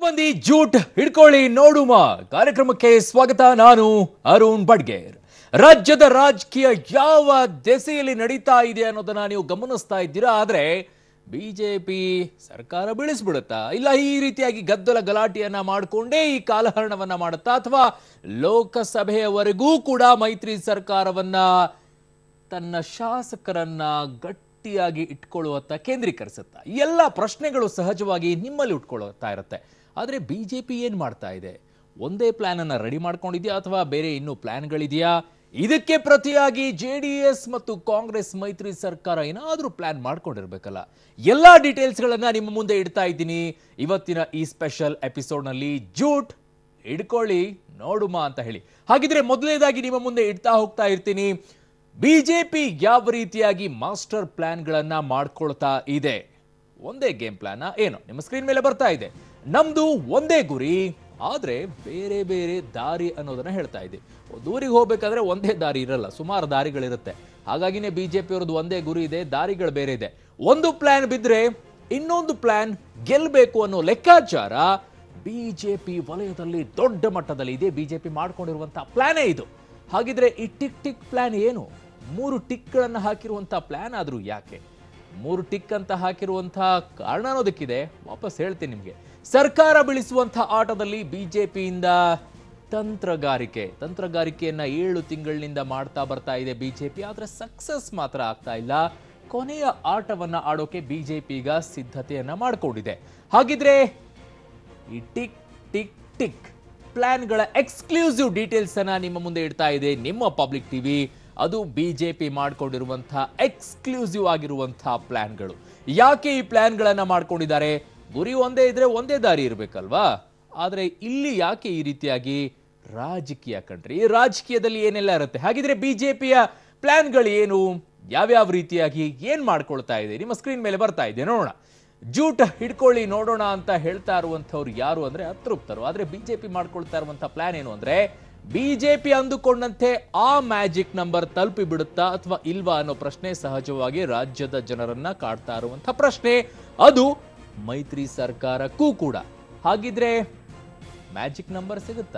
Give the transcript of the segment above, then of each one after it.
ಮಂದಿ ಜೂಟ್ ಹಿಡ್ಕೊಳ್ಳಿ ನೋಡುಮ ಕಾರ್ಯಕ್ರಮಕ್ಕೆ ಸ್ವಾಗತ ನಾನು ಅರುಣ್ ಬಡ್ಗೇರ್ ರಾಜ್ಯದ ರಾಜಕೀಯ ಯಾವ ದೆಸೆಯಲ್ಲಿ ನಡೀತಾ ಇದೆ ಅನ್ನೋದನ್ನ ನೀವು ಗಮನಿಸ್ತಾ ಇದ್ದೀರಾ ಆದ್ರೆ ಬಿಜೆಪಿ ಸರ್ಕಾರ ಬೀಳಿಸ್ಬಿಡುತ್ತಾ ಇಲ್ಲ ಈ ರೀತಿಯಾಗಿ ಗದ್ದಲ ಗಲಾಟೆಯನ್ನ ಮಾಡಿಕೊಂಡೇ ಈ ಕಾಲಹರಣವನ್ನ ಮಾಡುತ್ತಾ ಅಥವಾ ಲೋಕಸಭೆಯವರೆಗೂ ಕೂಡ ಮೈತ್ರಿ ಸರ್ಕಾರವನ್ನ ತನ್ನ ಶಾಸಕರನ್ನ ಗಟ್ಟಿಯಾಗಿ ಇಟ್ಕೊಳ್ಳುವತ್ತ ಕೇಂದ್ರೀಕರಿಸುತ್ತಾ ಈ ಎಲ್ಲ ಪ್ರಶ್ನೆಗಳು ಸಹಜವಾಗಿ ನಿಮ್ಮಲ್ಲಿ ಉಟ್ಕೊಳ್ಳುತ್ತಾ ಇರುತ್ತೆ ಆದರೆ ಬಿಜೆಪಿ ಏನ್ ಮಾಡ್ತಾ ಇದೆ ಒಂದೇ ಪ್ಲಾನ್ ಅನ್ನ ರೆಡಿ ಮಾಡ್ಕೊಂಡಿದ್ಯಾ ಅಥವಾ ಬೇರೆ ಇನ್ನೂ ಪ್ಲಾನ್ಗಳಿದೆಯಾ ಇದಕ್ಕೆ ಪ್ರತಿಯಾಗಿ ಜೆ ಡಿ ಎಸ್ ಮತ್ತು ಕಾಂಗ್ರೆಸ್ ಮೈತ್ರಿ ಸರ್ಕಾರ ಏನಾದರೂ ಪ್ಲಾನ್ ಮಾಡ್ಕೊಂಡಿರ್ಬೇಕಲ್ಲ ಎಲ್ಲಾ ಡೀಟೇಲ್ಸ್ಗಳನ್ನ ನಿಮ್ಮ ಮುಂದೆ ಇಡ್ತಾ ಇದ್ದೀನಿ ಇವತ್ತಿನ ಈ ಸ್ಪೆಷಲ್ ಎಪಿಸೋಡ್ನಲ್ಲಿ ಜೂಟ್ ಹಿಡ್ಕೊಳ್ಳಿ ನೋಡುಮ ಅಂತ ಹೇಳಿ ಹಾಗಿದ್ರೆ ಮೊದಲನೇದಾಗಿ ನಿಮ್ಮ ಮುಂದೆ ಇಡ್ತಾ ಹೋಗ್ತಾ ಇರ್ತೀನಿ ಬಿಜೆಪಿ ಯಾವ ರೀತಿಯಾಗಿ ಮಾಸ್ಟರ್ ಪ್ಲಾನ್ಗಳನ್ನ ಮಾಡ್ಕೊಳ್ತಾ ಇದೆ ಒಂದೇ ಗೇಮ್ ಪ್ಲಾನ್ ಏನು ನಿಮ್ಮ ಸ್ಕ್ರೀನ್ ಮೇಲೆ ಬರ್ತಾ ಇದೆ ನಮ್ದು ಒಂದೇ ಗುರಿ ಆದ್ರೆ ಬೇರೆ ಬೇರೆ ದಾರಿ ಅನ್ನೋದನ್ನ ಹೇಳ್ತಾ ಇದೆ ಒಂದು ಊರಿಗೆ ಹೋಗ್ಬೇಕಾದ್ರೆ ಒಂದೇ ದಾರಿ ಇರಲ್ಲ ಸುಮಾರು ದಾರಿಗಳಿರುತ್ತೆ ಹಾಗಾಗಿನೇ ಬಿಜೆಪಿ ಅವ್ರದ್ದು ಒಂದೇ ಗುರಿ ಇದೆ ದಾರಿಗಳು ಬೇರೆ ಇದೆ ಒಂದು ಪ್ಲಾನ್ ಬಿದ್ರೆ ಇನ್ನೊಂದು ಪ್ಲಾನ್ ಗೆಲ್ಬೇಕು ಅನ್ನೋ ಲೆಕ್ಕಾಚಾರ ಬಿಜೆಪಿ ವಲಯದಲ್ಲಿ ದೊಡ್ಡ ಮಟ್ಟದಲ್ಲಿ ಇದೆ ಬಿಜೆಪಿ ಮಾಡ್ಕೊಂಡಿರುವಂತಹ ಪ್ಲಾನೇ ಇದು ಹಾಗಿದ್ರೆ ಈ ಟಿಕ್ ಟಿಕ್ ಪ್ಲಾನ್ ಏನು ಮೂರು ಟಿಕ್ಗಳನ್ನು ಹಾಕಿರುವಂತಹ ಪ್ಲಾನ್ ಆದ್ರೂ ಯಾಕೆ ಮೂರು ಟಿಕ್ ಅಂತ ಹಾಕಿರುವಂತಹ ಕಾರಣ ಅನ್ನೋದಕ್ಕಿದೆ ವಾಪಸ್ ಹೇಳ್ತೀನಿ ನಿಮಗೆ ಸರ್ಕಾರ ಬೀಳಿಸುವಂತಹ ಆಟದಲ್ಲಿ ಬಿಜೆಪಿಯಿಂದ ತಂತ್ರಗಾರಿಕೆ ತಂತ್ರಗಾರಿಕೆಯನ್ನ ಏಳು ತಿಂಗಳಿನಿಂದ ಮಾಡ್ತಾ ಬರ್ತಾ ಇದೆ ಬಿಜೆಪಿ ಆದ್ರೆ ಸಕ್ಸಸ್ ಮಾತ್ರ ಆಗ್ತಾ ಇಲ್ಲ ಕೊನೆಯ ಆಟವನ್ನ ಆಡೋಕೆ ಬಿಜೆಪಿ ಈಗ ಸಿದ್ಧತೆಯನ್ನ ಮಾಡಿಕೊಂಡಿದೆ ಹಾಗಿದ್ರೆ ಈ ಟಿಕ್ ಟಿಕ್ ಟಿಕ್ ಪ್ಲಾನ್ಗಳ ಎಕ್ಸ್ಕ್ಲೂಸಿವ್ ಡೀಟೇಲ್ಸ್ ಅನ್ನ ನಿಮ್ಮ ಮುಂದೆ ಇಡ್ತಾ ಇದೆ ನಿಮ್ಮ ಪಬ್ಲಿಕ್ ಟಿವಿ ಅದು ಬಿಜೆಪಿ ಮಾಡ್ಕೊಂಡಿರುವಂತಹ ಎಕ್ಸ್ಕ್ಲೂಸಿವ್ ಆಗಿರುವಂತಹ ಪ್ಲಾನ್ಗಳು ಯಾಕೆ ಈ ಪ್ಲಾನ್ಗಳನ್ನ ಮಾಡ್ಕೊಂಡಿದ್ದಾರೆ ಗುರಿ ಒಂದೇ ಇದ್ರೆ ಒಂದೇ ದಾರಿ ಇರಬೇಕಲ್ವಾ ಆದ್ರೆ ಇಲ್ಲಿ ಯಾಕೆ ಈ ರೀತಿಯಾಗಿ ರಾಜಕೀಯ ಕಂಡ್ರಿ ಈ ರಾಜಕೀಯದಲ್ಲಿ ಏನೆಲ್ಲ ಇರುತ್ತೆ ಹಾಗಿದ್ರೆ ಬಿಜೆಪಿಯ ಪ್ಲಾನ್ಗಳು ಏನು ಯಾವ್ಯಾವ ರೀತಿಯಾಗಿ ಏನ್ ಮಾಡ್ಕೊಳ್ತಾ ಇದೆ ನಿಮ್ಮ ಸ್ಕ್ರೀನ್ ಮೇಲೆ ಬರ್ತಾ ಇದೆ ನೋಡೋಣ ಜೂಟ್ ಹಿಡ್ಕೊಳ್ಳಿ ನೋಡೋಣ ಅಂತ ಹೇಳ್ತಾ ಇರುವಂತವ್ರು ಯಾರು ಅಂದ್ರೆ ಅತೃಪ್ತರು ಆದ್ರೆ ಬಿಜೆಪಿ ಮಾಡ್ಕೊಳ್ತಾ ಇರುವಂತ ಪ್ಲಾನ್ ಏನು ಅಂದ್ರೆ ಬಿಜೆಪಿ ಅಂದುಕೊಂಡಂತೆ ಆ ಮ್ಯಾಜಿಕ್ ನಂಬರ್ ತಲುಪಿ ಬಿಡುತ್ತಾ ಅಥವಾ ಇಲ್ವಾ ಅನ್ನೋ ಪ್ರಶ್ನೆ ಸಹಜವಾಗಿ ರಾಜ್ಯದ ಜನರನ್ನ ಕಾಡ್ತಾ ಇರುವಂತ ಪ್ರಶ್ನೆ ಅದು ಮೈತ್ರಿ ಸರ್ಕಾರಕ್ಕೂ ಕೂಡ ಹಾಗಿದ್ರೆ ಮ್ಯಾಜಿಕ್ ನಂಬರ್ ಸಿಗುತ್ತಾ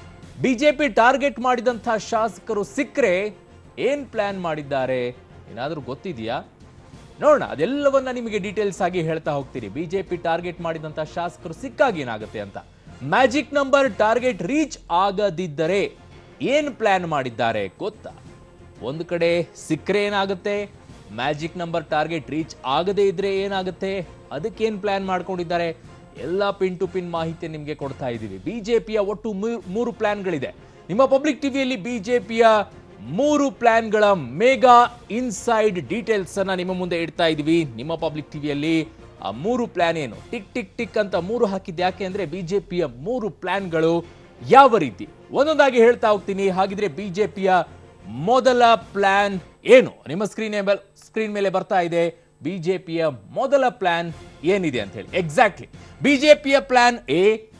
ಬಿಜೆಪಿ ಟಾರ್ಗೆಟ್ ಮಾಡಿದಂಥ ಶಾಸಕರು ಸಿಕ್ಕರೆ ಏನ್ ಪ್ಲಾನ್ ಮಾಡಿದ್ದಾರೆ ಏನಾದರೂ ಗೊತ್ತಿದೆಯಾ ನೋಡೋಣ ಅದೆಲ್ಲವನ್ನ ನಿಮಗೆ ಡೀಟೇಲ್ಸ್ ಆಗಿ ಹೇಳ್ತಾ ಹೋಗ್ತೀರಿ ಬಿಜೆಪಿ ಟಾರ್ಗೆಟ್ ಮಾಡಿದಂತ ಶಾಸಕರು ಸಿಕ್ಕಾಗ ಏನಾಗುತ್ತೆ ಅಂತ ಮ್ಯಾಜಿಕ್ ನಂಬರ್ ಟಾರ್ಗೆಟ್ ರೀಚ್ ಆಗದಿದ್ದರೆ ಏನ್ ಪ್ಲಾನ್ ಮಾಡಿದ್ದಾರೆ ಗೊತ್ತಾ ಒಂದು ಕಡೆ ಸಿಕ್ಕರೆ ಏನಾಗುತ್ತೆ ಮ್ಯಾಜಿಕ್ ನಂಬರ್ ಟಾರ್ಗೆಟ್ ರೀಚ್ ಆಗದೇ ಇದ್ರೆ ಏನಾಗುತ್ತೆ ಅದಕ್ಕೇನ್ ಪ್ಲಾನ್ ಮಾಡ್ಕೊಂಡಿದ್ದಾರೆ ಎಲ್ಲ ಪಿನ್ ಟು ಪಿನ್ ಮಾಹಿತಿ ನಿಮಗೆ ಕೊಡ್ತಾ ಇದ್ದೀವಿ ಬಿಜೆಪಿಯ ಒಟ್ಟು ಮೂ- ಮೂರು ಪ್ಲಾನ್ಗಳಿದೆ ನಿಮ್ಮ ಪಬ್ಲಿಕ್ ಟಿವಿಯಲ್ಲಿ ಬಿಜೆಪಿಯ ಮೂರು ಪ್ಲಾನ್ಗಳ ಮೇಗಾ ಇನ್ಸೈಡ್ ಡೀಟೇಲ್ಸ್ ಅನ್ನ ನಿಮ್ಮ ಮುಂದೆ ಇಡ್ತಾ ಇದೀವಿ ನಿಮ್ಮ ಪಬ್ಲಿಕ್ ಟಿವಿಯಲ್ಲಿ ಆ ಮೂರು ಪ್ಲಾನ್ ಏನು ಟಿಕ್ ಟಿಕ್ ಟಿಕ್ ಅಂತ ಮೂರು ಹಾಕಿದ್ದು ಯಾಕೆ ಅಂದ್ರೆ ಬಿಜೆಪಿಯ ಮೂರು ಪ್ಲಾನ್ಗಳು ಯಾವ ರೀತಿ ಒಂದೊಂದಾಗಿ ಹೇಳ್ತಾ ಹೋಗ್ತೀನಿ ಹಾಗಿದ್ರೆ ಬಿಜೆಪಿಯ ಮೊದಲ ಪ್ಲಾನ್ ಏನು ನಿಮ್ಮ ಸ್ಕ್ರೀನ್ ಸ್ಕ್ರೀನ್ ಮೇಲೆ ಬರ್ತಾ ಇದೆ ಬಿಜೆಪಿಯ ಮೊದಲ ಪ್ಲಾನ್ ಏನಿದೆ ಅಂತ ಹೇಳಿ ಎಕ್ಸಾಕ್ಟ್ಲಿ ಬಿಜೆಪಿಯ ಪ್ಲಾನ್ ಎ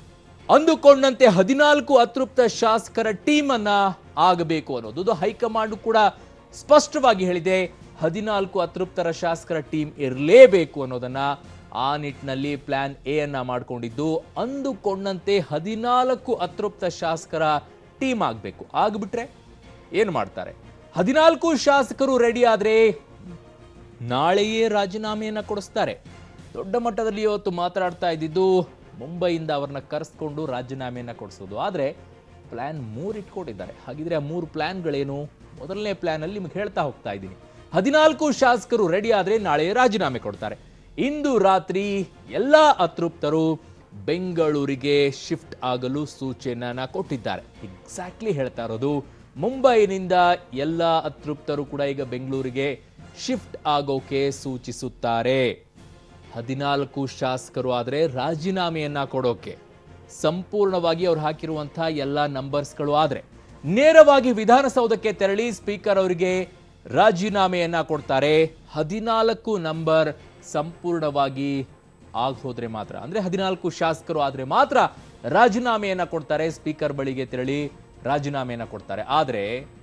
ಅಂದುಕೊಂಡಂತೆ ಹದಿನಾಲ್ಕು ಅತೃಪ್ತ ಶಾಸಕರ ಟೀಮ್ ಅನ್ನ ಆಗಬೇಕು ಅನ್ನೋದು ಇದು ಹೈಕಮಾಂಡ್ ಕೂಡ ಸ್ಪಷ್ಟವಾಗಿ ಹೇಳಿದೆ ಹದಿನಾಲ್ಕು ಅತೃಪ್ತರ ಶಾಸಕರ ಟೀಮ್ ಇರಲೇಬೇಕು ಅನ್ನೋದನ್ನ ಆ ನಿಟ್ಟಿನಲ್ಲಿ ಪ್ಲಾನ್ ಎ ಅನ್ನ ಮಾಡಿಕೊಂಡಿದ್ದು ಅಂದುಕೊಂಡಂತೆ ಹದಿನಾಲ್ಕು ಅತೃಪ್ತ ಶಾಸಕರ ಟೀಮ್ ಆಗಬೇಕು ಆಗ್ಬಿಟ್ರೆ ಏನು ಮಾಡ್ತಾರೆ ಹದಿನಾಲ್ಕು ಶಾಸಕರು ರೆಡಿ ಆದ್ರೆ ನಾಳೆಯೇ ರಾಜೀನಾಮೆಯನ್ನ ಕೊಡಿಸ್ತಾರೆ ದೊಡ್ಡ ಮಟ್ಟದಲ್ಲಿ ಇವತ್ತು ಮಾತನಾಡ್ತಾ ಇದ್ದಿದ್ದು ಮುಂಬೈಯಿಂದ ಅವ್ರನ್ನ ಕರೆಸ್ಕೊಂಡು ರಾಜೀನಾಮೆಯನ್ನ ಕೊಡಿಸೋದು ಆದ್ರೆ ಪ್ಲಾನ್ ಮೂರು ಇಟ್ಕೊಂಡಿದ್ದಾರೆ ಹಾಗಿದ್ರೆ ಆ ಮೂರು ಪ್ಲಾನ್ಗಳೇನು ಮೊದಲನೇ ಪ್ಲಾನ್ ಅಲ್ಲಿ ನಿಮ್ಗೆ ಹೇಳ್ತಾ ಹೋಗ್ತಾ ಇದ್ದೀನಿ ಹದಿನಾಲ್ಕು ಶಾಸಕರು ರೆಡಿ ಆದ್ರೆ ನಾಳೆ ರಾಜೀನಾಮೆ ಕೊಡ್ತಾರೆ ಇಂದು ರಾತ್ರಿ ಎಲ್ಲಾ ಅತೃಪ್ತರು ಬೆಂಗಳೂರಿಗೆ ಶಿಫ್ಟ್ ಆಗಲು ಸೂಚನೆಯನ್ನ ಕೊಟ್ಟಿದ್ದಾರೆ ಎಕ್ಸಾಕ್ಟ್ಲಿ ಹೇಳ್ತಾ ಇರೋದು ಮುಂಬೈನಿಂದ ಎಲ್ಲ ಅತೃಪ್ತರು ಕೂಡ ಈಗ ಬೆಂಗಳೂರಿಗೆ ಶಿಫ್ಟ್ ಆಗೋಕೆ ಸೂಚಿಸುತ್ತಾರೆ ಹದಿನಾಲ್ಕು ಶಾಸಕರು ಆದರೆ ರಾಜೀನಾಮೆಯನ್ನ ಕೊಡೋಕೆ ಸಂಪೂರ್ಣವಾಗಿ ಅವ್ರು ಹಾಕಿರುವಂತಹ ಎಲ್ಲ ನಂಬರ್ಸ್ಗಳು ಆದ್ರೆ ನೇರವಾಗಿ ವಿಧಾನಸೌಧಕ್ಕೆ ತೆರಳಿ ಸ್ಪೀಕರ್ ಅವರಿಗೆ ರಾಜೀನಾಮೆಯನ್ನ ಕೊಡ್ತಾರೆ ಹದಿನಾಲ್ಕು ನಂಬರ್ ಸಂಪೂರ್ಣವಾಗಿ ಆಗ್ ಹೋದ್ರೆ ಮಾತ್ರ ಅಂದ್ರೆ ಹದಿನಾಲ್ಕು ಶಾಸಕರು ಆದ್ರೆ ಮಾತ್ರ ರಾಜೀನಾಮೆಯನ್ನ ಕೊಡ್ತಾರೆ ಸ್ಪೀಕರ್ ಬಳಿಗೆ ತೆರಳಿ ರಾಜೀನಾಮೆಯನ್ನ ಕೊಡ್ತಾರೆ ಆದ್ರೆ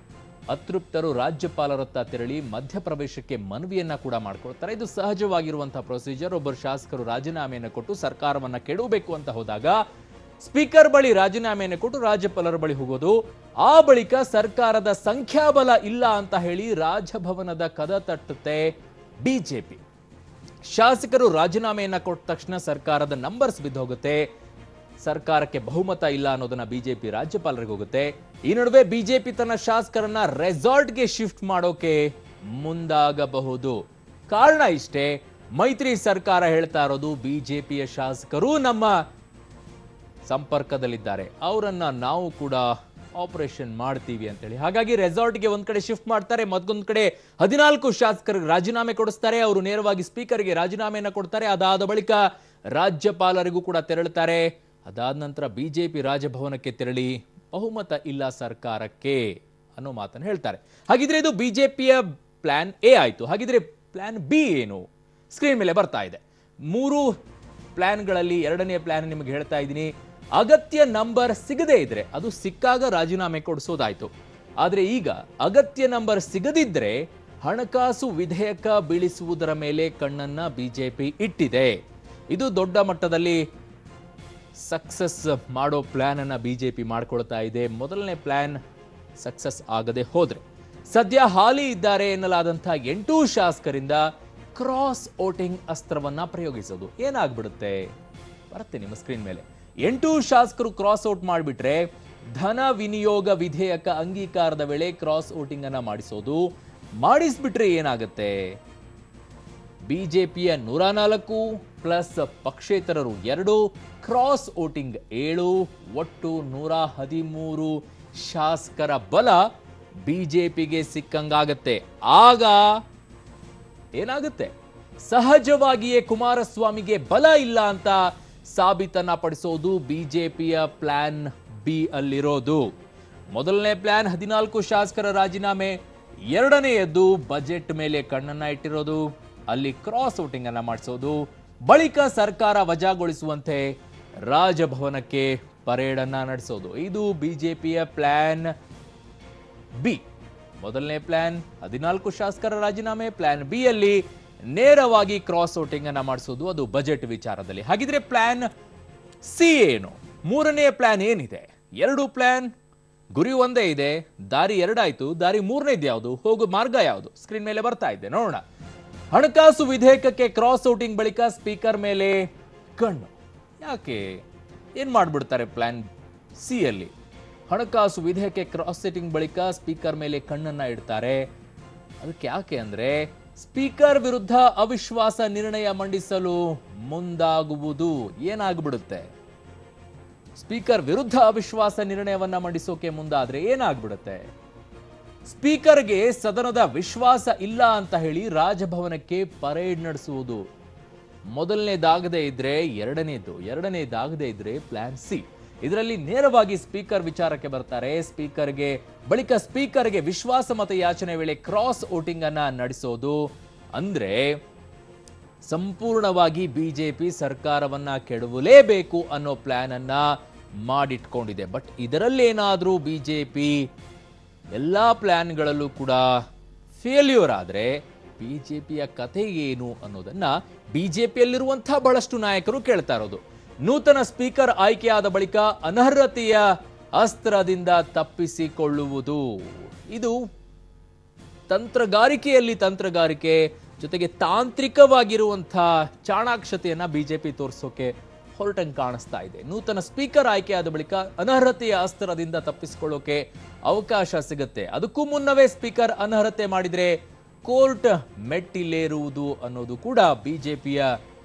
ಅತೃಪ್ತರು ರಾಜ್ಯಪಾಲರತ್ತ ತೆರಳಿ ಮಧ್ಯಪ್ರವೇಶಕ್ಕೆ ಮನವಿಯನ್ನ ಕೂಡ ಮಾಡ್ಕೊಳ್ತಾರೆ ಇದು ಸಹಜವಾಗಿರುವಂತಹ ಪ್ರೊಸೀಜರ್ ಒಬ್ಬರು ಶಾಸಕರು ರಾಜೀನಾಮೆಯನ್ನು ಕೊಟ್ಟು ಸರ್ಕಾರವನ್ನ ಕೆಡವಬೇಕು ಅಂತ ಹೋದಾಗ ಸ್ಪೀಕರ್ ಬಳಿ ರಾಜೀನಾಮೆಯನ್ನು ಕೊಟ್ಟು ರಾಜ್ಯಪಾಲರ ಬಳಿ ಹೋಗೋದು ಆ ಬಳಿಕ ಸರ್ಕಾರದ ಸಂಖ್ಯಾಬಲ ಇಲ್ಲ ಅಂತ ಹೇಳಿ ರಾಜಭವನದ ಕದ ತಟ್ಟುತ್ತೆ ಬಿಜೆಪಿ ಶಾಸಕರು ರಾಜೀನಾಮೆಯನ್ನ ಕೊಟ್ಟ ತಕ್ಷಣ ಸರ್ಕಾರದ ನಂಬರ್ಸ್ ಬಿದ್ದೋಗುತ್ತೆ ಸರ್ಕಾರಕ್ಕೆ ಬಹುಮತ ಇಲ್ಲ ಅನ್ನೋದನ್ನ ಬಿಜೆಪಿ ರಾಜ್ಯಪಾಲರಿಗೆ ಹೋಗುತ್ತೆ ಈ ನಡುವೆ ಬಿಜೆಪಿ ತನ್ನ ಶಾಸಕರನ್ನ ರೆಸಾರ್ಟ್ಗೆ ಶಿಫ್ಟ್ ಮಾಡೋಕೆ ಮುಂದಾಗಬಹುದು ಕಾರಣ ಇಷ್ಟೇ ಮೈತ್ರಿ ಸರ್ಕಾರ ಹೇಳ್ತಾ ಇರೋದು ಬಿಜೆಪಿಯ ಶಾಸಕರು ನಮ್ಮ ಸಂಪರ್ಕದಲ್ಲಿದ್ದಾರೆ ಅವರನ್ನ ನಾವು ಕೂಡ ಆಪರೇಷನ್ ಮಾಡ್ತೀವಿ ಅಂತೇಳಿ ಹಾಗಾಗಿ ರೆಸಾರ್ಟ್ಗೆ ಒಂದ್ ಕಡೆ ಶಿಫ್ಟ್ ಮಾಡ್ತಾರೆ ಮತ್ತೊಂದ್ ಕಡೆ ಹದಿನಾಲ್ಕು ಶಾಸಕರಿಗೆ ರಾಜೀನಾಮೆ ಕೊಡಿಸ್ತಾರೆ ಅವರು ನೇರವಾಗಿ ಸ್ಪೀಕರ್ಗೆ ರಾಜೀನಾಮೆಯನ್ನ ಕೊಡ್ತಾರೆ ಅದಾದ ಬಳಿಕ ರಾಜ್ಯಪಾಲರಿಗೂ ಕೂಡ ತೆರಳುತ್ತಾರೆ ಅದಾದ ನಂತರ ಬಿಜೆಪಿ ರಾಜಭವನಕ್ಕೆ ತೆರಳಿ ಬಹುಮತ ಇಲ್ಲ ಸರ್ಕಾರಕ್ಕೆ ಅನ್ನೋ ಮಾತನ್ನು ಹೇಳ್ತಾರೆ ಹಾಗಿದ್ರೆ ಇದು ಬಿಜೆಪಿಯ ಪ್ಲಾನ್ ಎ ಆಯ್ತು ಹಾಗಿದ್ರೆ ಪ್ಲಾನ್ ಬಿ ಏನು ಸ್ಕ್ರೀನ್ ಮೇಲೆ ಬರ್ತಾ ಇದೆ ಮೂರು ಪ್ಲಾನ್ಗಳಲ್ಲಿ ಎರಡನೇ ಪ್ಲಾನ್ ನಿಮಗೆ ಹೇಳ್ತಾ ಇದ್ದೀನಿ ಅಗತ್ಯ ನಂಬರ್ ಸಿಗದೇ ಇದ್ರೆ ಅದು ಸಿಕ್ಕಾಗ ರಾಜೀನಾಮೆ ಕೊಡಿಸೋದಾಯ್ತು ಆದ್ರೆ ಈಗ ಅಗತ್ಯ ನಂಬರ್ ಸಿಗದಿದ್ರೆ ಹಣಕಾಸು ವಿಧೇಯಕ ಬೀಳಿಸುವುದರ ಮೇಲೆ ಕಣ್ಣನ್ನ ಬಿಜೆಪಿ ಇಟ್ಟಿದೆ ಇದು ದೊಡ್ಡ ಮಟ್ಟದಲ್ಲಿ ಸಕ್ಸಸ್ ಮಾಡೋ ಪ್ಲಾನ್ ಅನ್ನ ಬಿಜೆಪಿ ಮಾಡ್ಕೊಳ್ತಾ ಇದೆ ಮೊದಲನೇ ಪ್ಲಾನ್ ಸಕ್ಸಸ್ ಆಗದೆ ಹೋದ್ರೆ ಸದ್ಯ ಹಾಲಿ ಇದ್ದಾರೆ ಎನ್ನಲಾದಂತಹ ಎಂಟು ಶಾಸಕರಿಂದ ಕ್ರಾಸ್ ವೋಟಿಂಗ್ ಅಸ್ತ್ರವನ್ನ ಪ್ರಯೋಗಿಸೋದು ಏನಾಗ್ಬಿಡುತ್ತೆ ಬರುತ್ತೆ ನಿಮ್ಮ ಸ್ಕ್ರೀನ್ ಮೇಲೆ ಎಂಟು ಶಾಸಕರು ಕ್ರಾಸ್ ಔಟ್ ಮಾಡಿಬಿಟ್ರೆ ಧನ ವಿನಿಯೋಗ ವಿಧೇಯಕ ಅಂಗೀಕಾರದ ವೇಳೆ ಕ್ರಾಸ್ ವೋಟಿಂಗ್ ಅನ್ನ ಮಾಡಿಸೋದು ಮಾಡಿಸ್ಬಿಟ್ರೆ ಏನಾಗುತ್ತೆ ಬಿಜೆಪಿಯ ನೂರ ನಾಲ್ಕು ಪ್ಲಸ್ ಪಕ್ಷೇತರರು ಎರಡು ಕ್ರಾಸ್ ವೋಟಿಂಗ್ ಏಳು ಒಟ್ಟು ನೂರ ಹದಿಮೂರು ಶಾಸಕರ ಬಲ ಬಿಜೆಪಿಗೆ ಸಿಕ್ಕಂಗಾಗತ್ತೆ ಆಗ ಏನಾಗುತ್ತೆ ಸಹಜವಾಗಿಯೇ ಕುಮಾರಸ್ವಾಮಿಗೆ ಬಲ ಇಲ್ಲ ಅಂತ ಸಾಬೀತನ್ನ ಪಡಿಸೋದು ಬಿಜೆಪಿಯ ಪ್ಲಾನ್ ಬಿ ಅಲ್ಲಿರೋದು ಮೊದಲನೇ ಪ್ಲಾನ್ ಹದಿನಾಲ್ಕು ಶಾಸಕರ ರಾಜೀನಾಮೆ ಎರಡನೆಯದ್ದು ಬಜೆಟ್ ಮೇಲೆ ಕಣ್ಣನ್ನ ಇಟ್ಟಿರೋದು ಅಲ್ಲಿ ಕ್ರಾಸ್ ವೋಟಿಂಗ್ ಅನ್ನ ಮಾಡಿಸೋದು ಬಳಿಕ ಸರ್ಕಾರ ವಜಾಗೊಳಿಸುವಂತೆ ರಾಜಭವನಕ್ಕೆ ಪರೇಡ್ ಅನ್ನ ನಡೆಸೋದು ಇದು ಬಿಜೆಪಿಯ ಪ್ಲಾನ್ ಬಿ ಮೊದಲನೇ ಪ್ಲಾನ್ ಹದಿನಾಲ್ಕು ಶಾಸಕರ ರಾಜೀನಾಮೆ ಪ್ಲಾನ್ ಬಿ ಅಲ್ಲಿ ನೇರವಾಗಿ ಕ್ರಾಸ್ ವೋಟಿಂಗ್ ಅನ್ನ ಮಾಡಿಸೋದು ಅದು ಬಜೆಟ್ ವಿಚಾರದಲ್ಲಿ ಹಾಗಿದ್ರೆ ಪ್ಲಾನ್ ಸಿ ಏನು ಮೂರನೇ ಪ್ಲಾನ್ ಏನಿದೆ ಎರಡು ಪ್ಲಾನ್ ಗುರಿ ಒಂದೇ ಇದೆ ದಾರಿ ಎರಡಾಯ್ತು ದಾರಿ ಮೂರನೇದು ಯಾವುದು ಹೋಗೋ ಮಾರ್ಗ ಯಾವುದು ಸ್ಕ್ರೀನ್ ಮೇಲೆ ಬರ್ತಾ ಇದೆ ನೋಡೋಣ ಹಣಕಾಸು ವಿಧೇಯಕಕ್ಕೆ ಕ್ರಾಸ್ ವೋಟಿಂಗ್ ಬಳಿಕ ಸ್ಪೀಕರ್ ಮೇಲೆ ಕಣ್ಣು ಯಾಕೆ ಏನ್ ಮಾಡ್ಬಿಡ್ತಾರೆ ಪ್ಲಾನ್ ಸಿ ಅಲ್ಲಿ ಹಣಕಾಸು ವಿಧೇಯಕ ಕ್ರಾಸ್ ಸೆಟ್ಟಿಂಗ್ ಬಳಿಕ ಸ್ಪೀಕರ್ ಮೇಲೆ ಕಣ್ಣನ್ನ ಇಡ್ತಾರೆ ಅದಕ್ಕೆ ಯಾಕೆ ಅಂದ್ರೆ ಸ್ಪೀಕರ್ ವಿರುದ್ಧ ಅವಿಶ್ವಾಸ ನಿರ್ಣಯ ಮಂಡಿಸಲು ಮುಂದಾಗುವುದು ಏನಾಗ್ಬಿಡುತ್ತೆ ಸ್ಪೀಕರ್ ವಿರುದ್ಧ ಅವಿಶ್ವಾಸ ನಿರ್ಣಯವನ್ನ ಮಂಡಿಸೋಕೆ ಮುಂದಾದ್ರೆ ಏನಾಗ್ಬಿಡುತ್ತೆ ಸ್ಪೀಕರ್ಗೆ ಸದನದ ವಿಶ್ವಾಸ ಇಲ್ಲ ಅಂತ ಹೇಳಿ ರಾಜಭವನಕ್ಕೆ ಪರೇಡ್ ನಡೆಸುವುದು ಮೊದಲನೇದಾಗದೇ ಇದ್ರೆ ಎರಡನೇದು ಎರಡನೇದಾಗದೇ ಇದ್ರೆ ಪ್ಲಾನ್ ಸಿ ಇದರಲ್ಲಿ ನೇರವಾಗಿ ಸ್ಪೀಕರ್ ವಿಚಾರಕ್ಕೆ ಬರ್ತಾರೆ ಸ್ಪೀಕರ್ಗೆ ಬಳಿಕ ಸ್ಪೀಕರ್ಗೆ ವಿಶ್ವಾಸ ಮತ ಯಾಚನೆ ವೇಳೆ ಕ್ರಾಸ್ ವೋಟಿಂಗ್ ಅನ್ನ ನಡೆಸೋದು ಅಂದ್ರೆ ಸಂಪೂರ್ಣವಾಗಿ ಬಿಜೆಪಿ ಸರ್ಕಾರವನ್ನ ಕೆಡವಲೇಬೇಕು ಅನ್ನೋ ಪ್ಲಾನ್ ಅನ್ನ ಮಾಡಿಟ್ಕೊಂಡಿದೆ ಬಟ್ ಇದರಲ್ಲೇನಾದ್ರೂ ಬಿಜೆಪಿ ಎಲ್ಲಾ ಪ್ಲಾನ್ಗಳಲ್ಲೂ ಕೂಡ ಫೇಲ್ಯೂರ್ ಆದ್ರೆ ಬಿಜೆಪಿಯ ಕಥೆ ಏನು ಅನ್ನೋದನ್ನ ಬಿಜೆಪಿಯಲ್ಲಿರುವಂತಹ ಬಹಳಷ್ಟು ನಾಯಕರು ಕೇಳ್ತಾ ಇರೋದು ನೂತನ ಸ್ಪೀಕರ್ ಆಯ್ಕೆಯಾದ ಬಳಿಕ ಅನರ್ಹತೆಯ ಅಸ್ತ್ರದಿಂದ ತಪ್ಪಿಸಿಕೊಳ್ಳುವುದು ಇದು ತಂತ್ರಗಾರಿಕೆಯಲ್ಲಿ ತಂತ್ರಗಾರಿಕೆ ಜೊತೆಗೆ ತಾಂತ್ರಿಕವಾಗಿರುವಂತಹ ಚಾಣಾಕ್ಷತೆಯನ್ನ ಬಿಜೆಪಿ ತೋರಿಸೋಕೆ ಹೊರಟಂಗೆ ಕಾಣಿಸ್ತಾ ಇದೆ ನೂತನ ಸ್ಪೀಕರ್ ಆಯ್ಕೆಯಾದ ಬಳಿಕ ಅನರ್ಹತೆಯ ಅಸ್ತ್ರದಿಂದ ತಪ್ಪಿಸಿಕೊಳ್ಳೋಕೆ ಅವಕಾಶ ಸಿಗುತ್ತೆ ಅದಕ್ಕೂ ಮುನ್ನವೇ ಸ್ಪೀಕರ್ ಅನರ್ಹತೆ ಮಾಡಿದ್ರೆ ಕೋರ್ಟ್ ಮೆಟ್ಟಿಲೇರುವುದು ಅನ್ನೋದು ಕೂಡ ಬಿಜೆಪಿಯ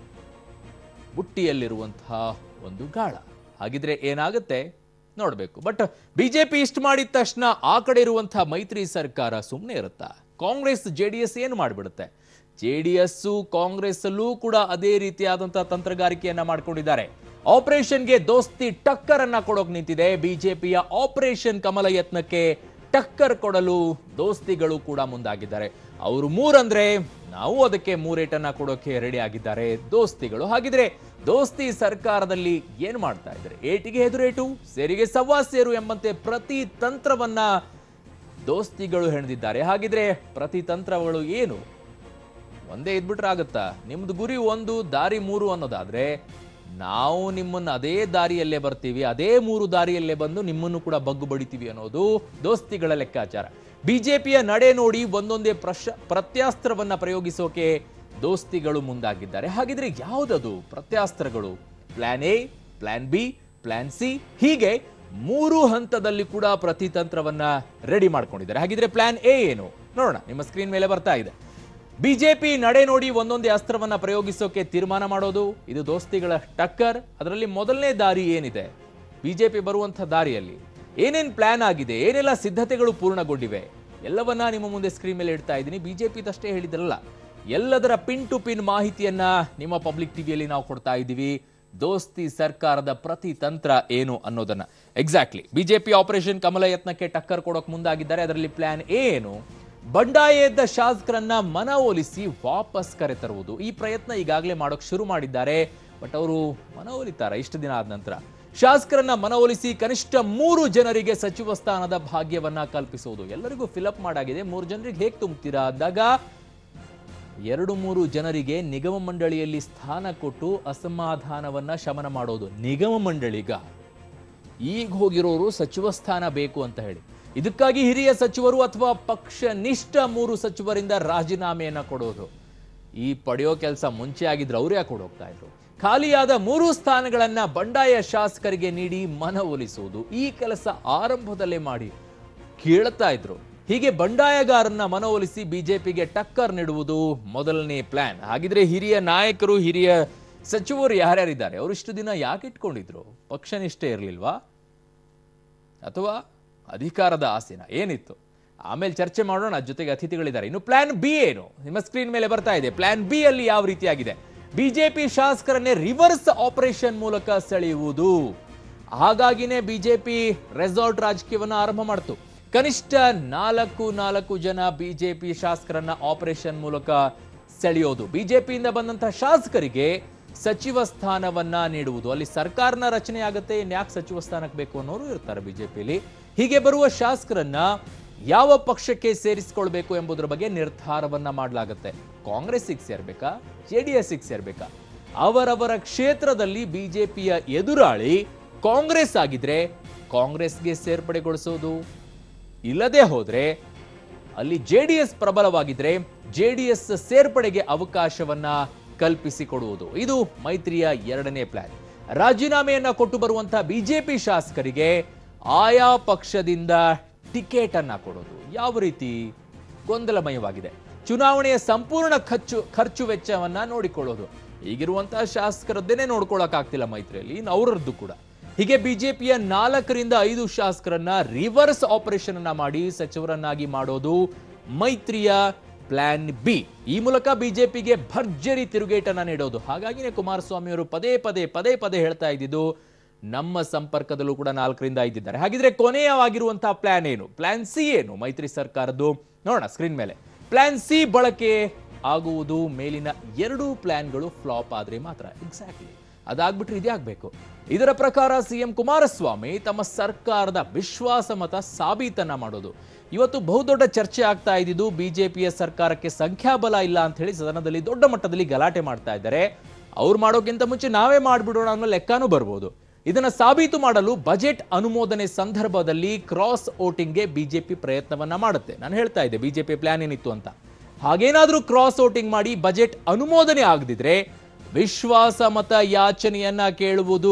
ಬುಟ್ಟಿಯಲ್ಲಿರುವಂತಹ ಒಂದು ಗಾಳ ಹಾಗಿದ್ರೆ ಏನಾಗುತ್ತೆ ನೋಡಬೇಕು ಬಟ್ ಬಿಜೆಪಿ ಇಷ್ಟು ಮಾಡಿದ ತಕ್ಷಣ ಆ ಕಡೆ ಇರುವಂತಹ ಮೈತ್ರಿ ಸರ್ಕಾರ ಸುಮ್ಮನೆ ಇರುತ್ತಾ ಕಾಂಗ್ರೆಸ್ ಜೆ ಡಿ ಎಸ್ ಏನು ಮಾಡಿಬಿಡುತ್ತೆ ಜೆ ಡಿ ಎಸ್ ಕಾಂಗ್ರೆಸ್ ಅಲ್ಲೂ ಕೂಡ ಅದೇ ರೀತಿಯಾದಂತಹ ತಂತ್ರಗಾರಿಕೆಯನ್ನ ಮಾಡ್ಕೊಂಡಿದ್ದಾರೆ ಆಪರೇಷನ್ಗೆ ದೋಸ್ತಿ ಟಕ್ಕರ್ ಅನ್ನ ಕೊಡೋಕ್ ನಿಂತಿದೆ ಬಿಜೆಪಿಯ ಆಪರೇಷನ್ ಕಮಲ ಯತ್ನಕ್ಕೆ ಟಕ್ಕರ್ ಕೊಡಲು ದೋಸ್ತಿಗಳು ಕೂಡ ಮುಂದಾಗಿದ್ದಾರೆ ಅವರು ಮೂರಂದ್ರೆ ನಾವು ಅದಕ್ಕೆ ಮೂರೇಟನ್ನ ಕೊಡೋಕೆ ರೆಡಿ ಆಗಿದ್ದಾರೆ ದೋಸ್ತಿಗಳು ಹಾಗಿದ್ರೆ ದೋಸ್ತಿ ಸರ್ಕಾರದಲ್ಲಿ ಏನ್ ಮಾಡ್ತಾ ಇದ್ದಾರೆ ಏಟಿಗೆ ಎದುರೇಟು ಸೇರಿಗೆ ಸವ್ವಾ ಸೇರು ಎಂಬಂತೆ ಪ್ರತಿ ತಂತ್ರವನ್ನ ದೋಸ್ತಿಗಳು ಹೆಣೆದಿದ್ದಾರೆ ಹಾಗಿದ್ರೆ ಪ್ರತಿತಂತ್ರಗಳು ಏನು ಒಂದೇ ಇದ್ಬಿಟ್ರೆ ಆಗುತ್ತಾ ನಿಮ್ದು ಗುರಿ ಒಂದು ದಾರಿ ಮೂರು ಅನ್ನೋದಾದ್ರೆ ನಾವು ನಿಮ್ಮನ್ನು ಅದೇ ದಾರಿಯಲ್ಲೇ ಬರ್ತೀವಿ ಅದೇ ಮೂರು ದಾರಿಯಲ್ಲೇ ಬಂದು ನಿಮ್ಮನ್ನು ಕೂಡ ಬಗ್ಗು ಬಡಿತೀವಿ ಅನ್ನೋದು ದೋಸ್ತಿಗಳ ಲೆಕ್ಕಾಚಾರ ಬಿಜೆಪಿಯ ನಡೆ ನೋಡಿ ಒಂದೊಂದೇ ಪ್ರಶ ಪ್ರತ್ಯಾಸ್ತ್ರವನ್ನ ಪ್ರಯೋಗಿಸೋಕೆ ದೋಸ್ತಿಗಳು ಮುಂದಾಗಿದ್ದಾರೆ ಹಾಗಿದ್ರೆ ಯಾವುದದು ಪ್ರತ್ಯಾಸ್ತ್ರಗಳು plan A plan B plan C ಹೀಗೆ ಮೂರು ಹಂತದಲ್ಲಿ ಕೂಡ ಪ್ರತಿತಂತ್ರವನ್ನ ರೆಡಿ ಮಾಡ್ಕೊಂಡಿದ್ದಾರೆ ಹಾಗಿದ್ರೆ ಪ್ಲಾನ್ ಎ ಏನು ನೋಡೋಣ ನಿಮ್ಮ ಸ್ಕ್ರೀನ್ ಮೇಲೆ ಬರ್ತಾ ಇದೆ ಬಿಜೆಪಿ ನಡೆ ನೋಡಿ ಒಂದೊಂದೇ ಅಸ್ತ್ರವನ್ನ ಪ್ರಯೋಗಿಸೋಕೆ ತೀರ್ಮಾನ ಮಾಡೋದು ಇದು ದೋಸ್ತಿಗಳ ಟಕ್ಕರ್ ಅದರಲ್ಲಿ ಮೊದಲನೇ ದಾರಿ ಏನಿದೆ ಬಿಜೆಪಿ ಬರುವಂತ ದಾರಿಯಲ್ಲಿ ಏನೇನ್ ಪ್ಲಾನ್ ಆಗಿದೆ ಏನೆಲ್ಲ ಸಿದ್ಧತೆಗಳು ಪೂರ್ಣಗೊಂಡಿವೆ ಎಲ್ಲವನ್ನ ನಿಮ್ಮ ಮುಂದೆ ಸ್ಕ್ರೀನ್ ಮೇಲೆ ಇಡ್ತಾ ಇದ್ದೀನಿ ಬಿಜೆಪಿದಷ್ಟೇ ಹೇಳಿದ್ರಲ್ಲ ಎಲ್ಲದರ ಪಿನ್ ಟು ಪಿನ್ ಮಾಹಿತಿಯನ್ನ ನಿಮ್ಮ ಪಬ್ಲಿಕ್ ಟಿವಿಯಲ್ಲಿ ನಾವು ಕೊಡ್ತಾ ಇದ್ದೀವಿ ದೋಸ್ತಿ ಸರ್ಕಾರದ ಪ್ರತಿ ತಂತ್ರ ಏನು ಅನ್ನೋದನ್ನ ಎಕ್ಸಾಕ್ಟ್ಲಿ ಬಿಜೆಪಿ ಆಪರೇಷನ್ ಕಮಲ ಯತ್ನಕ್ಕೆ ಟಕ್ಕರ್ ಕೊಡೋಕ್ ಮುಂದಾಗಿದ್ದಾರೆ ಅದರಲ್ಲಿ ಪ್ಲಾನ್ ಎ ಏನು ಬಂಡಾಯ ಎದ್ದ ಶಾಸಕರನ್ನ ಮನವೊಲಿಸಿ ವಾಪಸ್ ಕರೆತರುವುದು ಈ ಪ್ರಯತ್ನ ಈಗಾಗಲೇ ಮಾಡೋಕ್ ಶುರು ಮಾಡಿದ್ದಾರೆ ಬಟ್ ಅವರು ಮನವೊಲಿತಾರೆ ಇಷ್ಟು ದಿನ ಆದ ನಂತರ ಶಾಸಕರನ್ನ ಮನವೊಲಿಸಿ ಕನಿಷ್ಠ ಮೂರು ಜನರಿಗೆ ಸಚಿವ ಸ್ಥಾನದ ಭಾಗ್ಯವನ್ನ ಕಲ್ಪಿಸುವುದು ಎಲ್ಲರಿಗೂ ಫಿಲಪ್ ಮಾಡಾಗಿದೆ ಮೂರು ಜನರಿಗೆ ಹೇಗೆ ತುಂಬ್ತೀರಾ ಅಂದಾಗ ಎರಡು ಮೂರು ಜನರಿಗೆ ನಿಗಮ ಮಂಡಳಿಯಲ್ಲಿ ಸ್ಥಾನ ಕೊಟ್ಟು ಅಸಮಾಧಾನವನ್ನ ಶಮನ ಮಾಡೋದು ನಿಗಮ ಮಂಡಳಿಗ ಈಗ ಹೋಗಿರೋರು ಸಚಿವ ಸ್ಥಾನ ಬೇಕು ಅಂತ ಹೇಳಿ ಇದಕ್ಕಾಗಿ ಹಿರಿಯ ಸಚಿವರು ಅಥವಾ ಪಕ್ಷ ನಿಷ್ಠ ಮೂರು ಸಚಿವರಿಂದ ರಾಜೀನಾಮೆಯನ್ನ ಕೊಡೋದು ಈ ಪಡೆಯೋ ಕೆಲಸ ಮುಂಚೆ ಆಗಿದ್ರೆ ಅವ್ರು ಯಾಕೆ ಕೊಡೋಗ್ತಾ ಇದ್ರು ಖಾಲಿಯಾದ ಮೂರು ಸ್ಥಾನಗಳನ್ನ ಬಂಡಾಯ ಶಾಸಕರಿಗೆ ನೀಡಿ ಮನವೊಲಿಸುವುದು ಈ ಕೆಲಸ ಆರಂಭದಲ್ಲೇ ಮಾಡಿ ಕೇಳ್ತಾ ಇದ್ರು ಹೀಗೆ ಬಂಡಾಯಗಾರನ್ನ ಮನವೊಲಿಸಿ ಬಿಜೆಪಿಗೆ ಟಕ್ಕರ್ ನೀಡುವುದು ಮೊದಲನೇ ಪ್ಲಾನ್ ಹಾಗಿದ್ರೆ ಹಿರಿಯ ನಾಯಕರು ಹಿರಿಯ ಸಚಿವರು ಯಾರ್ಯಾರಿದ್ದಾರೆ ಅವರು ಇಷ್ಟು ದಿನ ಯಾಕೆ ಇಟ್ಕೊಂಡಿದ್ರು ಪಕ್ಷ ನಿಷ್ಠೆ ಇರಲಿಲ್ವಾ ಅಥವಾ ಅಧಿಕಾರದ ಆಸೆನ ಏನಿತ್ತು ಆಮೇಲೆ ಚರ್ಚೆ ಮಾಡೋಣ ಜೊತೆಗೆ ಅತಿಥಿಗಳಿದ್ದಾರೆ ಇನ್ನು ಪ್ಲಾನ್ ಬಿ ಏನು ನಿಮ್ಮ ಸ್ಕ್ರೀನ್ ಮೇಲೆ ಬರ್ತಾ ಇದೆ ಪ್ಲಾನ್ ಬಿ ಅಲ್ಲಿ ಯಾವ ರೀತಿಯಾಗಿದೆ ಬಿಜೆಪಿ ಶಾಸಕರನ್ನೇ ರಿವರ್ಸ್ ಆಪರೇಷನ್ ಮೂಲಕ ಸೆಳೆಯುವುದು ಹಾಗಾಗಿನೇ ಬಿಜೆಪಿ ರೆಸಾರ್ಟ್ ರಾಜಕೀಯವನ್ನ ಆರಂಭ ಮಾಡ್ತು ಕನಿಷ್ಠ ನಾಲ್ಕು ನಾಲ್ಕು ಜನ ಬಿಜೆಪಿ ಶಾಸಕರನ್ನ ಆಪರೇಷನ್ ಮೂಲಕ ಸೆಳೆಯೋದು ಬಿಜೆಪಿಯಿಂದ ಬಂದಂತಹ ಶಾಸಕರಿಗೆ ಸಚಿವ ಸ್ಥಾನವನ್ನ ನೀಡುವುದು ಅಲ್ಲಿ ಸರ್ಕಾರನ ರಚನೆ ಆಗುತ್ತೆ ಇನ್ಯಾಕೆ ಸಚಿವ ಸ್ಥಾನಕ್ಕೆ ಬೇಕು ಅನ್ನೋರು ಇರ್ತಾರೆ ಬಿಜೆಪಿಲಿ ಹೀಗೆ ಬರುವ ಶಾಸಕರನ್ನ ಯಾವ ಪಕ್ಷಕ್ಕೆ ಸೇರಿಸಿಕೊಳ್ಬೇಕು ಎಂಬುದರ ಬಗ್ಗೆ ನಿರ್ಧಾರವನ್ನ ಮಾಡಲಾಗುತ್ತೆ ಕಾಂಗ್ರೆಸ್ಸಿಗೆ ಸೇರ್ಬೇಕಾ ಜೆ ಡಿ ಎಸ್ಗೆ ಸೇರ್ಬೇಕಾ ಅವರವರ ಕ್ಷೇತ್ರದಲ್ಲಿ ಬಿಜೆಪಿಯ ಎದುರಾಳಿ ಕಾಂಗ್ರೆಸ್ ಆಗಿದ್ರೆ ಕಾಂಗ್ರೆಸ್ಗೆ ಸೇರ್ಪಡೆಗೊಳಿಸೋದು ಇಲ್ಲದೆ ಹೋದ್ರೆ ಅಲ್ಲಿ ಜೆ ಡಿ ಎಸ್ ಪ್ರಬಲವಾಗಿದ್ರೆ ಜೆ ಡಿ ಎಸ್ ಸೇರ್ಪಡೆಗೆ ಅವಕಾಶವನ್ನ ಕಲ್ಪಿಸಿಕೊಡುವುದು ಇದು ಮೈತ್ರಿಯ ಎರಡನೇ ಪ್ಲಾನ್ ರಾಜೀನಾಮೆಯನ್ನ ಕೊಟ್ಟು ಬರುವಂತಹ ಬಿಜೆಪಿ ಶಾಸಕರಿಗೆ ಆಯಾ ಪಕ್ಷದಿಂದ ಟಿಕೆಟ್ ಅನ್ನ ಕೊಡೋದು ಯಾವ ರೀತಿ ಗೊಂದಲಮಯವಾಗಿದೆ ಚುನಾವಣೆಯ ಸಂಪೂರ್ಣ ಖರ್ಚು ಖರ್ಚು ವೆಚ್ಚವನ್ನ ನೋಡಿಕೊಳ್ಳೋದು ಈಗಿರುವಂತಹ ಶಾಸಕರದ್ದೇನೆ ನೋಡ್ಕೊಳಕ್ ಆಗ್ತಿಲ್ಲ ಮೈತ್ರಿಯಲ್ಲಿ ಇನ್ನು ಅವರದ್ದು ಕೂಡ ಹೀಗೆ ಬಿಜೆಪಿಯ ನಾಲ್ಕರಿಂದ ಐದು ಶಾಸಕರನ್ನ ರಿವರ್ಸ್ ಆಪರೇಷನ್ ಅನ್ನ ಮಾಡಿ ಸಚಿವರನ್ನಾಗಿ ಮಾಡೋದು ಮೈತ್ರಿಯ ಪ್ಲಾನ್ ಬಿ ಈ ಮೂಲಕ ಬಿಜೆಪಿಗೆ ಭರ್ಜರಿ ತಿರುಗೇಟನ್ನ ನೀಡೋದು ಹಾಗಾಗಿನೇ ಕುಮಾರಸ್ವಾಮಿ ಅವರು ಪದೇ ಪದೇ ಪದೇ ಪದೇ ಹೇಳ್ತಾ ಇದ್ದಿದ್ದು ನಮ್ಮ ಸಂಪರ್ಕದಲ್ಲೂ ಕೂಡ ನಾಲ್ಕರಿಂದ ಐದಿದ್ದಾರೆ ಹಾಗಿದ್ರೆ ಕೊನೆಯವಾಗಿರುವಂತಹ ಪ್ಲಾನ್ ಏನು ಪ್ಲಾನ್ ಸಿ ಏನು ಮೈತ್ರಿ ಸರ್ಕಾರದ್ದು ನೋಡೋಣ ಸ್ಕ್ರೀನ್ ಮೇಲೆ ಪ್ಲಾನ್ ಸಿ ಬಳಕೆ ಆಗುವುದು ಮೇಲಿನ ಎರಡೂ ಪ್ಲಾನ್ಗಳು ಫ್ಲಾಪ್ ಆದ್ರೆ ಮಾತ್ರ ಎಕ್ಸಾಕ್ಟ್ಲಿ ಅದಾಗ್ಬಿಟ್ರೆ ಇದೇ ಆಗ್ಬೇಕು ಇದರ ಪ್ರಕಾರ ಸಿಎಂ ಕುಮಾರಸ್ವಾಮಿ ತಮ್ಮ ಸರ್ಕಾರದ ವಿಶ್ವಾಸ ಮತ ಸಾಬೀತನ್ನ ಮಾಡೋದು ಇವತ್ತು ಬಹುದೊಡ್ಡ ಚರ್ಚೆ ಆಗ್ತಾ ಇದ್ದಿದ್ದು ಬಿಜೆಪಿಯ ಸರ್ಕಾರಕ್ಕೆ ಸಂಖ್ಯಾಬಲ ಇಲ್ಲ ಅಂತ ಹೇಳಿ ಸದನದಲ್ಲಿ ದೊಡ್ಡ ಮಟ್ಟದಲ್ಲಿ ಗಲಾಟೆ ಮಾಡ್ತಾ ಇದ್ದಾರೆ ಅವ್ರು ಮಾಡೋಕ್ಕಿಂತ ಮುಂಚೆ ನಾವೇ ಮಾಡ್ಬಿಡೋಣ ಅನ್ನೋ ಲೆಕ್ಕನೂ ಬರ್ಬೋದು ಇದನ್ನ ಸಾಬೀತು ಮಾಡಲು ಬಜೆಟ್ ಅನುಮೋದನೆ ಸಂದರ್ಭದಲ್ಲಿ ಕ್ರಾಸ್ ವೋಟಿಂಗ್ಗೆ ಬಿಜೆಪಿ ಪ್ರಯತ್ನವನ್ನ ಮಾಡುತ್ತೆ ನಾನು ಹೇಳ್ತಾ ಇದ್ದೆ ಬಿಜೆಪಿ ಪ್ಲಾನ್ ಏನಿತ್ತು ಅಂತ ಹಾಗೇನಾದ್ರೂ ಕ್ರಾಸ್ ವೋಟಿಂಗ್ ಮಾಡಿ ಬಜೆಟ್ ಅನುಮೋದನೆ ಆಗದಿದ್ರೆ ವಿಶ್ವಾಸ ಮತ ಯಾಚನೆಯನ್ನ ಕೇಳುವುದು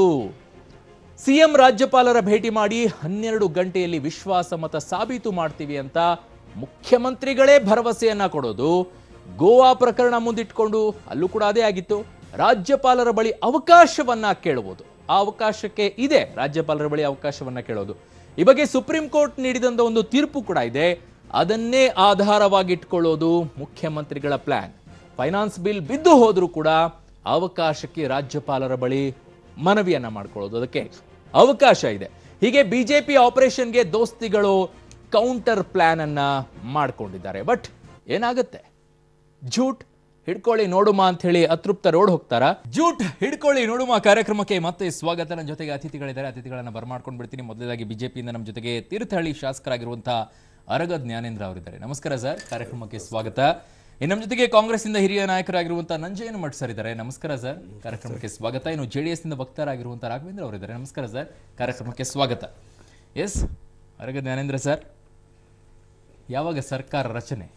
ಸಿಎಂ ರಾಜ್ಯಪಾಲರ ಭೇಟಿ ಮಾಡಿ ಹನ್ನೆರಡು ಗಂಟೆಯಲ್ಲಿ ವಿಶ್ವಾಸ ಮತ ಸಾಬೀತು ಮಾಡ್ತೀವಿ ಅಂತ ಮುಖ್ಯಮಂತ್ರಿಗಳೇ ಭರವಸೆಯನ್ನ ಕೊಡೋದು ಗೋವಾ ಪ್ರಕರಣ ಮುಂದಿಟ್ಕೊಂಡು ಅಲ್ಲೂ ಕೂಡ ಅದೇ ಆಗಿತ್ತು ರಾಜ್ಯಪಾಲರ ಬಳಿ ಅವಕಾಶವನ್ನ ಕೇಳುವುದು ಆ ಅವಕಾಶಕ್ಕೆ ಇದೆ ರಾಜ್ಯಪಾಲರ ಬಳಿ ಅವಕಾಶವನ್ನ ಕೇಳೋದು ಈ ಬಗ್ಗೆ ಸುಪ್ರೀಂ ಕೋರ್ಟ್ ನೀಡಿದಂತ ಒಂದು ತೀರ್ಪು ಕೂಡ ಇದೆ ಅದನ್ನೇ ಆಧಾರವಾಗಿಟ್ಕೊಳ್ಳೋದು ಮುಖ್ಯಮಂತ್ರಿಗಳ ಪ್ಲಾನ್ ಫೈನಾನ್ಸ್ ಬಿಲ್ ಬಿದ್ದು ಹೋದ್ರೂ ಕೂಡ ಅವಕಾಶಕ್ಕೆ ರಾಜ್ಯಪಾಲರ ಬಳಿ ಮನವಿಯನ್ನ ಮಾಡ್ಕೊಳ್ಳೋದು ಅದಕ್ಕೆ ಅವಕಾಶ ಇದೆ ಹೀಗೆ ಬಿಜೆಪಿ ಆಪರೇಷನ್ಗೆ ದೋಸ್ತಿಗಳು ಕೌಂಟರ್ ಪ್ಲಾನ್ ಅನ್ನ ಮಾಡ್ಕೊಂಡಿದ್ದಾರೆ ಬಟ್ ಏನಾಗುತ್ತೆ ಜೂಟ್ ಹಿಡ್ಕೊಳ್ಳಿ ನೋಡುಮ ಅಂತ ಹೇಳಿ ಅತೃಪ್ತ ರೋಡ್ ಹೋಗ್ತಾರಾ ಜೂಟ್ ಹಿಡ್ಕೊಳ್ಳಿ ನೋಡುಮ ಕಾರ್ಯಕ್ರಮಕ್ಕೆ ಮತ್ತೆ ಸ್ವಾಗತ ನನ್ನ ಜೊತೆಗೆ ಅತಿಥಿಗಳಿದ್ದಾರೆ ಅತಿಥಿಗಳನ್ನ ಬರ್ಮಾಡ್ಕೊಂಡು ಬಿಡ್ತೀನಿ ಮೊದಲದಾಗಿ ಬಿಜೆಪಿಯಿಂದ ನಮ್ಮ ಜೊತೆಗೆ ತೀರ್ಥಹಳ್ಳಿ ಶಾಸಕರಾಗಿರುವಂತಹ ಅರಗ ಜ್ಞಾನೇಂದ್ರ ಅವರಿದ್ದಾರೆ ನಮಸ್ಕಾರ ಸರ್ ಕಾರ್ಯಕ್ರಮಕ್ಕೆ ಸ್ವಾಗತ ಇನ್ನು ನಮ್ಮ ಜೊತೆಗೆ ಕಾಂಗ್ರೆಸ್ಸಿಂದ ಹಿರಿಯ ನಾಯಕರಾಗಿರುವಂತಹ ನಂಜಯ್ಯನ ಮಠ್ ಸರ್ ಇದ್ದಾರೆ ನಮಸ್ಕಾರ ಸರ್ ಕಾರ್ಯಕ್ರಮಕ್ಕೆ ಸ್ವಾಗತ ಇನ್ನು ಜೆ ಡಿ ಎಸ್ನಿಂದ ವಕ್ತಾರಾಗಿರುವಂತಹ ರಾಘವೇಂದ್ರ ಅವರಿದ್ದಾರೆ ನಮಸ್ಕಾರ ಸರ್ ಕಾರ್ಯಕ್ರಮಕ್ಕೆ ಸ್ವಾಗತ ಎಸ್ ಅರಗ ಜ್ಞಾನೇಂದ್ರ ಸರ್ ಯಾವಾಗ ಸರ್ಕಾರ ರಚನೆ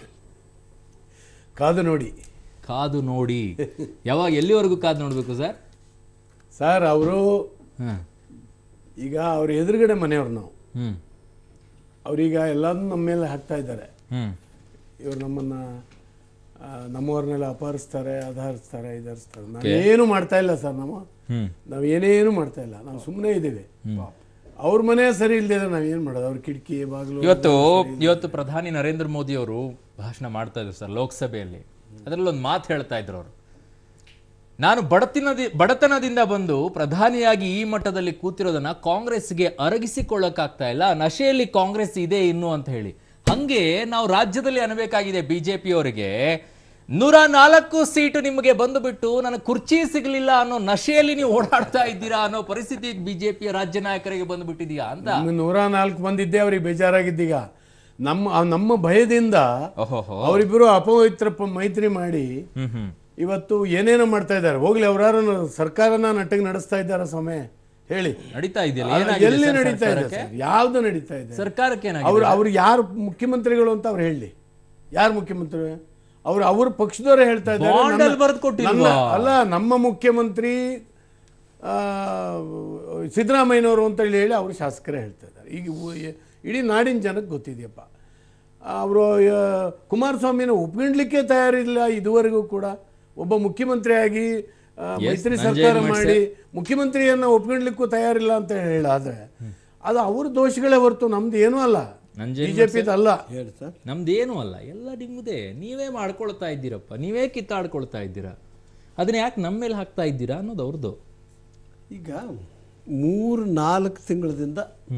ಕಾದು ನೋಡಿ ಕಾದು ನೋಡಿ ಯಾವಾಗ ಎಲ್ಲಿವರೆಗೂ ಕಾದು ನೋಡಬೇಕು ಸರ್ ಸರ್ ಅವರು ಹ್ಮ್ ಈಗ ಅವ್ರ ಎದುರುಗಡೆ ಮನೆಯವ್ರು ನಾವು ಹ್ಮ್ ಅವ್ರೀಗ ಎಲ್ಲದನ್ನೂ ನಮ್ಮ ಮೇಲೆ ಹಾಕ್ತಾ ಇದ್ದಾರೆ ಹ್ಮ್ ಇವ್ರು ನಮ್ಮನ್ನ ಆ, ನಮ್ಮವ್ರನ್ನೆಲ್ಲ ಅಪಹರಿಸ್ತಾರೆ ಅಧಹರಿಸ್ತಾರೆ ಇದರಿಸ್ತಾರೆ ನಾವೇನು ಮಾಡ್ತಾ ಇಲ್ಲ ಸರ್ ನಾವು ಹ್ಮ್ ನಾವು ಏನೇನು ಮಾಡ್ತಾ ಇಲ್ಲ ನಾವು ಸುಮ್ಮನೆ ಇದ್ದೀವಿ ಅವ್ರ ಮನೆ ಸರಿ ಇಲ್ದಿದ್ರೆ ನಾವೇನು ಮಾಡೋದು ಅವ್ರ ಕಿಟಕಿ ಬಾಗಿಲು ಇವತ್ತು ಇವತ್ತು ಪ್ರಧಾನಿ ನರೇಂದ್ರ ಮೋದಿ ಅವರು ಭಾಷಣ ಮಾಡ್ತಾ ಇದ್ರು ಸರ್ ಲೋಕಸಭೆಯಲ್ಲಿ ಅದರಲ್ಲಿ ಒಂದು ಮಾತು ಹೇಳ್ತಾ ಇದ್ರು ಅವರು ನಾನು ಬಡತನದಿ ಬಡತನದಿಂದ ಬಂದು ಪ್ರಧಾನಿಯಾಗಿ ಈ ಮಟ್ಟದಲ್ಲಿ ಕೂತಿರೋದನ್ನ ಕಾಂಗ್ರೆಸ್ಗೆ ಅರಗಿಸಿಕೊಳ್ಳಕ್ಕಾಗ್ತಾ ಇಲ್ಲ ನಶೆಯಲ್ಲಿ ಕಾಂಗ್ರೆಸ್ ಇದೆ ಇನ್ನು ಅಂತ ಹೇಳಿ ಹಂಗೆ ನಾವು ರಾಜ್ಯದಲ್ಲಿ ಅನ್ಬೇಕಾಗಿದೆ ಬಿಜೆಪಿ ಅವರಿಗೆ ನೂರ ನಾಲ್ಕು ಸೀಟು ನಿಮಗೆ ಬಂದು ಬಿಟ್ಟು ನನಗೆ ಕುರ್ಚಿ ಸಿಗಲಿಲ್ಲ ಅನ್ನೋ ನಶೆಯಲ್ಲಿ ನೀವು ಓಡಾಡ್ತಾ ಇದ್ದೀರಾ ಅನ್ನೋ ಪರಿಸ್ಥಿತಿ ಬಿಜೆಪಿಯ ರಾಜ್ಯ ನಾಯಕರಿಗೆ ಬಂದು ಬಿಟ್ಟಿದೆಯಾ ಅಂತ ನಮ್ಗೆ ನೂರ ನಾಲ್ಕು ಬಂದಿದ್ದೆ ಅವ್ರಿಗೆ ಬೇಜಾರಾಗಿದ್ದೀಗ ನಮ್ಮ ಆ ನಮ್ಮ ಭಯದಿಂದ ಓಹೋ ಅವರಿಬ್ಬರು ಅಪವಿತ್ರ ಪ- ಮೈತ್ರಿ ಮಾಡಿ ಹ್ಮ್ ಹ್ಮ್ ಇವತ್ತು ಏನೇನೋ ಮಾಡ್ತಾ ಇದ್ದಾರೆ ಹೋಗ್ಲಿ ಅವ್ರಾರು ಸರ್ಕಾರನ ನಟ್ಟಿಗೆ ನಡೆಸ್ತಾ ಇದ್ದಾರೆ ಸ್ವಾಮಿ ಹೇಳಿ ನಡೀತಾ ಇದೆಯಲ್ಲ ಅಲ್ಲ, ಏನಾಗಿದೆ ಎಲ್ಲಿ ಸರ್ ನಡೀತಾ ಇದೆ ಸರ್ಕಾರಕ್ಕೆ? ಸರ್ ಯಾವ್ದು ನಡೀತಾ ಇದೆ ಸರ್ಕಾರಕ್ಕೆ ಏನಾಗಿದೆ ಅವ್ರು ಅವ್ರು ಯಾರು ಮುಖ್ಯಮಂತ್ರಿಗಳು ಅಂತ ಅವ್ರು ಹೇಳಿ ಯಾರು ಮುಖ್ಯಮಂತ್ರಿ ಅವ್ರು ಅವ್ರ ಪಕ್ಷದವರೇ ಹೇಳ್ತಾ ಇದ್ದಾರೆ Bond ನನ್ನ- ಅಲ್ಲಿ ಬರ್ದ್ ಕೊಟ್ಟಿಲ್ವಾ? ನನ್ನ- ಅಲ್ಲ ನಮ್ಮ ಮುಖ್ಯಮಂತ್ರಿ ಆ, ಸಿದ್ದರಾಮಯ್ಯನವರು ಅಂತ ಹೇಳಿ ಹೇಳಿ ಅವರು ಶಾಸಕರೇ ಹೇಳ್ತಾ ಇದ್ದಾರೆ ಈಗ ಉ- ಎ- ಇಡೀ ನಾಡಿನ ಜನಕ್ಕೆ ಗೊತ್ತಿದೆಯಪ್ಪ ಅವರು ಕುಮಾರಸ್ವಾಮಿನ ಒಪ್ಕೊಂಡ್ಲಿಕ್ಕೆ ತಯಾರಿಲ್ಲ ಇದುವರೆಗೂ ಕೂಡ ಒಬ್ಬ ಮುಖ್ಯಮಂತ್ರಿಯಾಗಿ ಆ, ಮೈತ್ರಿ ನಂಜಯ್ಯನ ಸರ್ಕಾರ ಮಠ ಮಾಡಿ ಮುಖ್ಯಮಂತ್ರಿಯನ್ನ ಒಪ್ಕೊಂಡ್ಲಿಕ್ಕೂ ತಯಾರಿಲ್ಲ ಅಂತ ಹೇಳಾದ್ರೆ ಅದು ಅವ್ರ ದೋಷಗಳೇ ಹೊರತು ನಮ್ದು ಏನೂ ಅಲ್ಲ ನಂಜಯ್ಯನ ಬಿಜೆಪಿದ ಅಲ್ಲ ಹೇಳಿ ಸರ್ ನಮ್ದೇನು ಅಲ್ಲ ಎಲ್ಲ ನಿಮ್ಮದೇ ನೀವೇ ಮಾಡ್ಕೊಳ್ತಾ ಇದ್ದೀರಪ್ಪ ನೀವೇ ಕಿತ್ತಾಡ್ಕೊಳ್ತಾ ಇದ್ದೀರಾ ಅದನ್ನ ಯಾಕೆ ನಮ್ಮ ಮೇಲೆ ಹಾಕ್ತಾ ಇದ್ದೀರಾ ಅನ್ನೋದು ಅವ್ರದ್ದು ಈಗ ಮೂರು ನಾಲ್ಕು ತಿಂಗಳದಿಂದ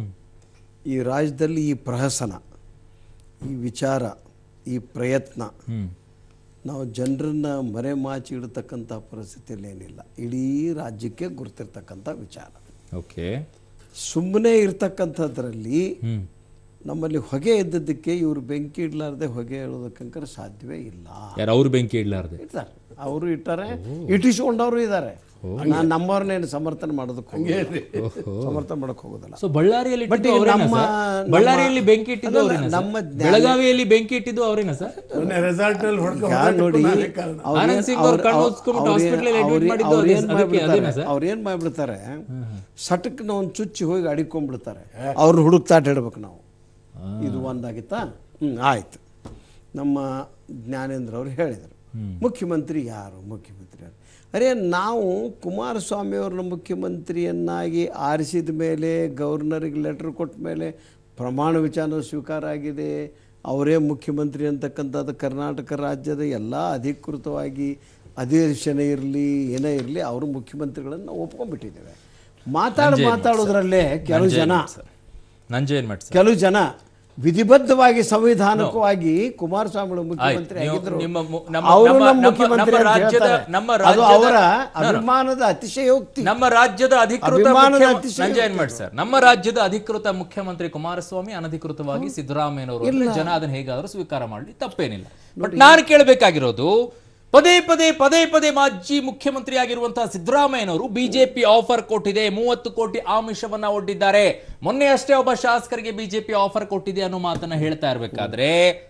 ಈ ರಾಜ್ಯದಲ್ಲಿ ಈ ಪ್ರಹಸನ ಈ ವಿಚಾರ ಈ ಪ್ರಯತ್ನ ಹ್ಮ್ ನಾವು ಜನರನ್ನ ಮರೆಮಾಚಿ ಇಡತಕ್ಕಂಥ ಪರಿಸ್ಥಿತಿಯಲ್ಲಿ ಏನಿಲ್ಲ ಇಡೀ ರಾಜ್ಯಕ್ಕೆ ಗುರುತಿರ್ತಕ್ಕಂಥ ವಿಚಾರ ಓಕೆ ಸುಮ್ಮನೆ ಇರ್ತಕ್ಕಂಥದ್ರಲ್ಲಿ ಹ್ಮ್ ನಮ್ಮಲ್ಲಿ ಹೊಗೆ ಇದ್ದದ್ದಕ್ಕೆ ಇವರು ಬೆಂಕಿ ಇಡಲಾರ್ದೆ ಹೊಗೆ ಹೇಳೋದಕ್ಕಂಕರ ಸಾಧ್ಯವೇ ಇಲ್ಲ ಯಾರು ಅವ್ರು ಬೆಂಕಿ ಇಡ್ಲಾರ್ದೆ ಇರ್ತಾರೆ ಅವರು ಇಟ್ಟಾರೆ ಇಟ್ಟಿಸ್ಕೊಂಡವರು ಇದ್ದಾರೆ ನಾನು ನಮ್ಮವ್ರನ್ನೇನು ಸಮರ್ಥನೆ ಮಾಡೋದಕ್ಕೆ ಹೋಗೋದಿಲ್ಲ ಸಮರ್ಥನೆ ಮಾಡೋಕೆ ಹೋಗೋದಿಲ್ಲ ಸೊ ಬಳ್ಳಾರಿಯಲ್ಲಿ But ಇಟ್ಟಿದ್ದು ಈಗ ಅವ್ರೇನಾ ನಮ್ಮ- ಸರ್? ಬಳ್ಳಾರಿಯಲ್ಲಿ ಬೆಂಕಿ ಇಟ್ಟಿದ್ದು ಅಲ್ಲಲ್ಲ, ಅವ್ರೇನಾ ನಮ್ಮ ಸರ್? ಬೆಳಗಾವಿಯಲ್ಲಿ ಬೆಂಕಿ ಇಟ್ಟಿದ್ದು ಅವ್ರೇನಾ ಸರ್ ಮೊನ್ನೆ ರೆಸಾರ್ಟ್ ನಲ್ಲಿ ಹೊಡ್ಕೊ ಈಗ ನೋಡಿ ಕಾರಣ ಅವ್ರೇನ್- ಆನಂದ್ ಸಿಂಗ್ ಅವ್ರು ಅವ್ರ್- ಕಣ್ಣು ಅವ್ರ್- ಉಜ್ಸ್ಕೊಂಬಿಟ್ಟು ಅವ್ರೇನ್- hospital ಅಲ್ಲಿ admit ಅವ್ರೇನ್- ಮಾಡಿದ್ದು ಅವ್ರೇನ್ ಅದೇ- ಅದಕ್ಕೆ ಮಾಡ್ಬಿಡ್ತಾರೆ ಅದೇನಾ ಸರ್? ಅವ್ರೇನ್ ಮಾಡ್ಬಿಡ್ತಾರೆ ಸಟಕ್ನ ಒಂದು ಚುಚ್ಚಿ ಹೋಗಿ ಅಡಿಕೊಂಡ್ಬಿಡ್ತಾರೆ ಅವ್ರನ್ನ ಹುಡುಕ್ತಾಟ ಹೇಳ್ಬೇಕು ನಾವು ಇದು ಒಂದಾಗಿತ್ತಾ ಹ್ಮ್ ಆಯ್ತು ನಮ್ಮ ಜ್ಞಾನೇಂದ್ರ ಅವರು ಹೇಳಿದರು ಮುಖ್ಯಮಂತ್ರಿ ಯಾರು ಮುಖ್ಯಮಂತ್ರಿ ಯಾರು ಅರೆ ನಾವು ಕುಮಾರಸ್ವಾಮಿ ಅವ್ರನ್ನ ಮುಖ್ಯಮಂತ್ರಿಯನ್ನಾಗಿ ಆರಿಸಿದ ಮೇಲೆ ಗವರ್ನರಿಗೆ ಲೆಟರ್ ಕೊಟ್ಟ ಮೇಲೆ ಪ್ರಮಾಣ ವಿಚಾರ ಸ್ವೀಕಾರ ಆಗಿದೆ ಅವರೇ ಮುಖ್ಯಮಂತ್ರಿ ಅಂತಕ್ಕಂಥದ್ದು ಕರ್ನಾಟಕ ರಾಜ್ಯದ ಎಲ್ಲ ಅಧಿಕೃತವಾಗಿ ಅಧಿವೇಶನ ಇರಲಿ ಏನೇ ಇರಲಿ ಅವರು ಮುಖ್ಯಮಂತ್ರಿಗಳನ್ನು ನಾವು ಒಪ್ಕೊಂಡ್ಬಿಟ್ಟಿದ್ದೇವೆ ಮಾತಾಡಿ ಮಾತಾಡೋದ್ರಲ್ಲೇ ಕೆಲವು ಜನ ನಂಜೇನ್ ಮಠ್ ಸರ್ ಕೆಲವು ಜನ ವಿಧಿಬದ್ಧವಾಗಿ ಸಂವಿಧಾನಕವಾಗಿ ಕುಮಾರಸ್ವಾಮಿ ಮುಖ್ಯಮಂತ್ರಿ ನೀವು- ಆಗಿದ್ರು ನಿಮ್ಮ ಮು- ನಮ್ಮ- ಅವರು ನಮ್ಮ- ನಮ್ಮ ನಮ್ಮ- ಮುಖ್ಯಮಂತ್ರಿ ನಮ್ಮ ಅಂತ ರಾಜ್ಯದ- ಹೇಳ್ತಾರೆ. ನಮ್ಮ ಅದು ರಾಜ್ಯದ- ಅವರ No, no. ಅಭಿಮಾನದ ಅತಿಶಯೋಕ್ತಿ ನಮ್ಮ ರಾಜ್ಯದ ಅಧಿಕೃತ ಅಭಿಮಾನದ ಮುಖ್ಯ- ಅತಿಶಯೋಕ್ತಿ. ನಂಜಯನ್ ಮಠ್ ಸರ್ ನಮ್ಮ ರಾಜ್ಯದ ಅಧಿಕೃತ ಮುಖ್ಯಮಂತ್ರಿ ಕುಮಾರಸ್ವಾಮಿ ಅನಧಿಕೃತವಾಗಿ ಸಿದ್ದರಾಮಯ್ಯನವರು ಅಂದ್ರೆ ಜನ ಅದನ್ನ ಹೇಗಾದ್ರೂ ಸ್ವೀಕಾರ ಮಾಡಲಿ ತಪ್ಪೇನಿಲ್ಲ ಬಟ್ ನಾನು ಕೇಳಬೇಕಾಗಿರೋದು ಪದೇ ಪದೇ ಪದೇ ಪದೇ ಮಾಜಿ ಮುಖ್ಯಮಂತ್ರಿ ಆಗಿರುವಂತಹ ಸಿದ್ದರಾಮಯ್ಯನವರು ಬಿಜೆಪಿ ಆಫರ್ ಕೊಟ್ಟಿದೆ ಮೂವತ್ತು ಕೋಟಿ ಆಮಿಷವನ್ನ ಒಡ್ಡಿದ್ದಾರೆ ಮೊನ್ನೆ ಅಷ್ಟೇ ಒಬ್ಬ ಶಾಸಕರಿಗೆ ಬಿಜೆಪಿ ಆಫರ್ ಕೊಟ್ಟಿದೆ ಅನ್ನೋ ಮಾತನ್ನ ಹೇಳ್ತಾ ಇರ್ಬೇಕಾದ್ರೆ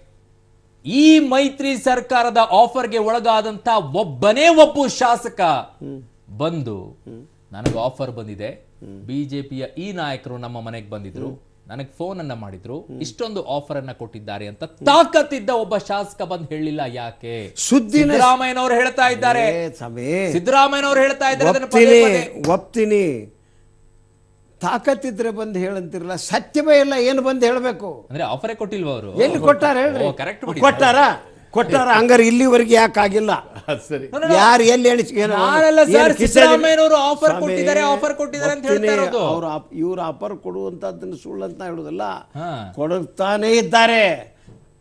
ಈ ಮೈತ್ರಿ ಸರ್ಕಾರದ ಆಫರ್ಗೆ ಒಳಗಾದಂತ ಒಬ್ಬನೇ ಒಬ್ಬ ಶಾಸಕ ಬಂದು ನನಗೆ ಆಫರ್ ಬಂದಿದೆ ಬಿಜೆಪಿಯ ಈ ನಾಯಕರು ನಮ್ಮ ಮನೆಗೆ ಬಂದಿದ್ರು ನನಗೆ ಫೋನ್ ಅನ್ನ ಮಾಡಿದ್ರು ಇಷ್ಟೊಂದು ಆಫರ್ ಅನ್ನ ಕೊಟ್ಟಿದ್ದಾರೆ ಅಂತ ತಾಕತ್ತಿದ್ದ ಒಬ್ಬ ಶಾಸಕ ಬಂದು ಹೇಳಿಲ್ಲ ಯಾಕೆ ಸುದ್ದಿನ ಸಿದ್ದರಾಮಯ್ಯನವರು ಹೇಳ್ತಾ ಇದ್ದಾರೆ ಏ ಸಮೇ ಸಿದ್ದರಾಮಯ್ಯನವರು ಹೇಳ್ತಾ ಇದ್ದಾರೆ ಅದನ್ನ ಪದೇ ಒಪ್ತೀನಿ ಪದೇ. ಒಪ್ತೀನಿ ತಾಕತ್ತಿದ್ರೆ ಬಂದು ಹೇಳಂತಿರಲ್ಲ ಸತ್ಯವೇ ಇಲ್ಲ ಏನು ಬಂದು ಹೇಳಬೇಕು ಅಂದ್ರೆ ಆಫರೇ ಕೊಟ್ಟಿಲ್ವಾ ಅವರು ಎಲ್ಲಿ ಕೊಟ್ಟಾರ ಹೇಳ್ರಿ ಕರೆಕ್ಟ್ ಕೊಟ್ಟಾರ ಕೊಟ್ಟಾರ ಹಂಗಾರೆ ಇಲ್ಲಿವರೆಗೆ ಯಾಕೆ ಆಗಿಲ್ಲ ಸರಿ ಯಾರು ಎಲ್ಲಿ ಎಣಿಸ್ ಏನು- ನಾನಲ್ಲ ಏನು ಸರ್, ಕಿಸೆ- ಸಿದ್ದರಾಮಯ್ಯನವರು offer ಸ್ವಾಮಿ, ಕೊಟ್ಟಿದ್ದಾರೆ, offer ಕೊಟ್ಟಿದ್ದಾರೆ ಅಂತ ಹೇಳ್ತಾ ಒಪ್ತೀನಿ, ಇರೋದು. ಅವ್ರು ಆಪ್- ಇವ್ರು ಆಫರ್ ಕೊಡುವಂತದ್ದನ್ನು ಸುಳ್ಳು ಅಂತ ಹೇಳುದಲ್ಲ ಹಾ. ಕೊಡುತ್ತಾನೇ ಇದ್ದಾರೆ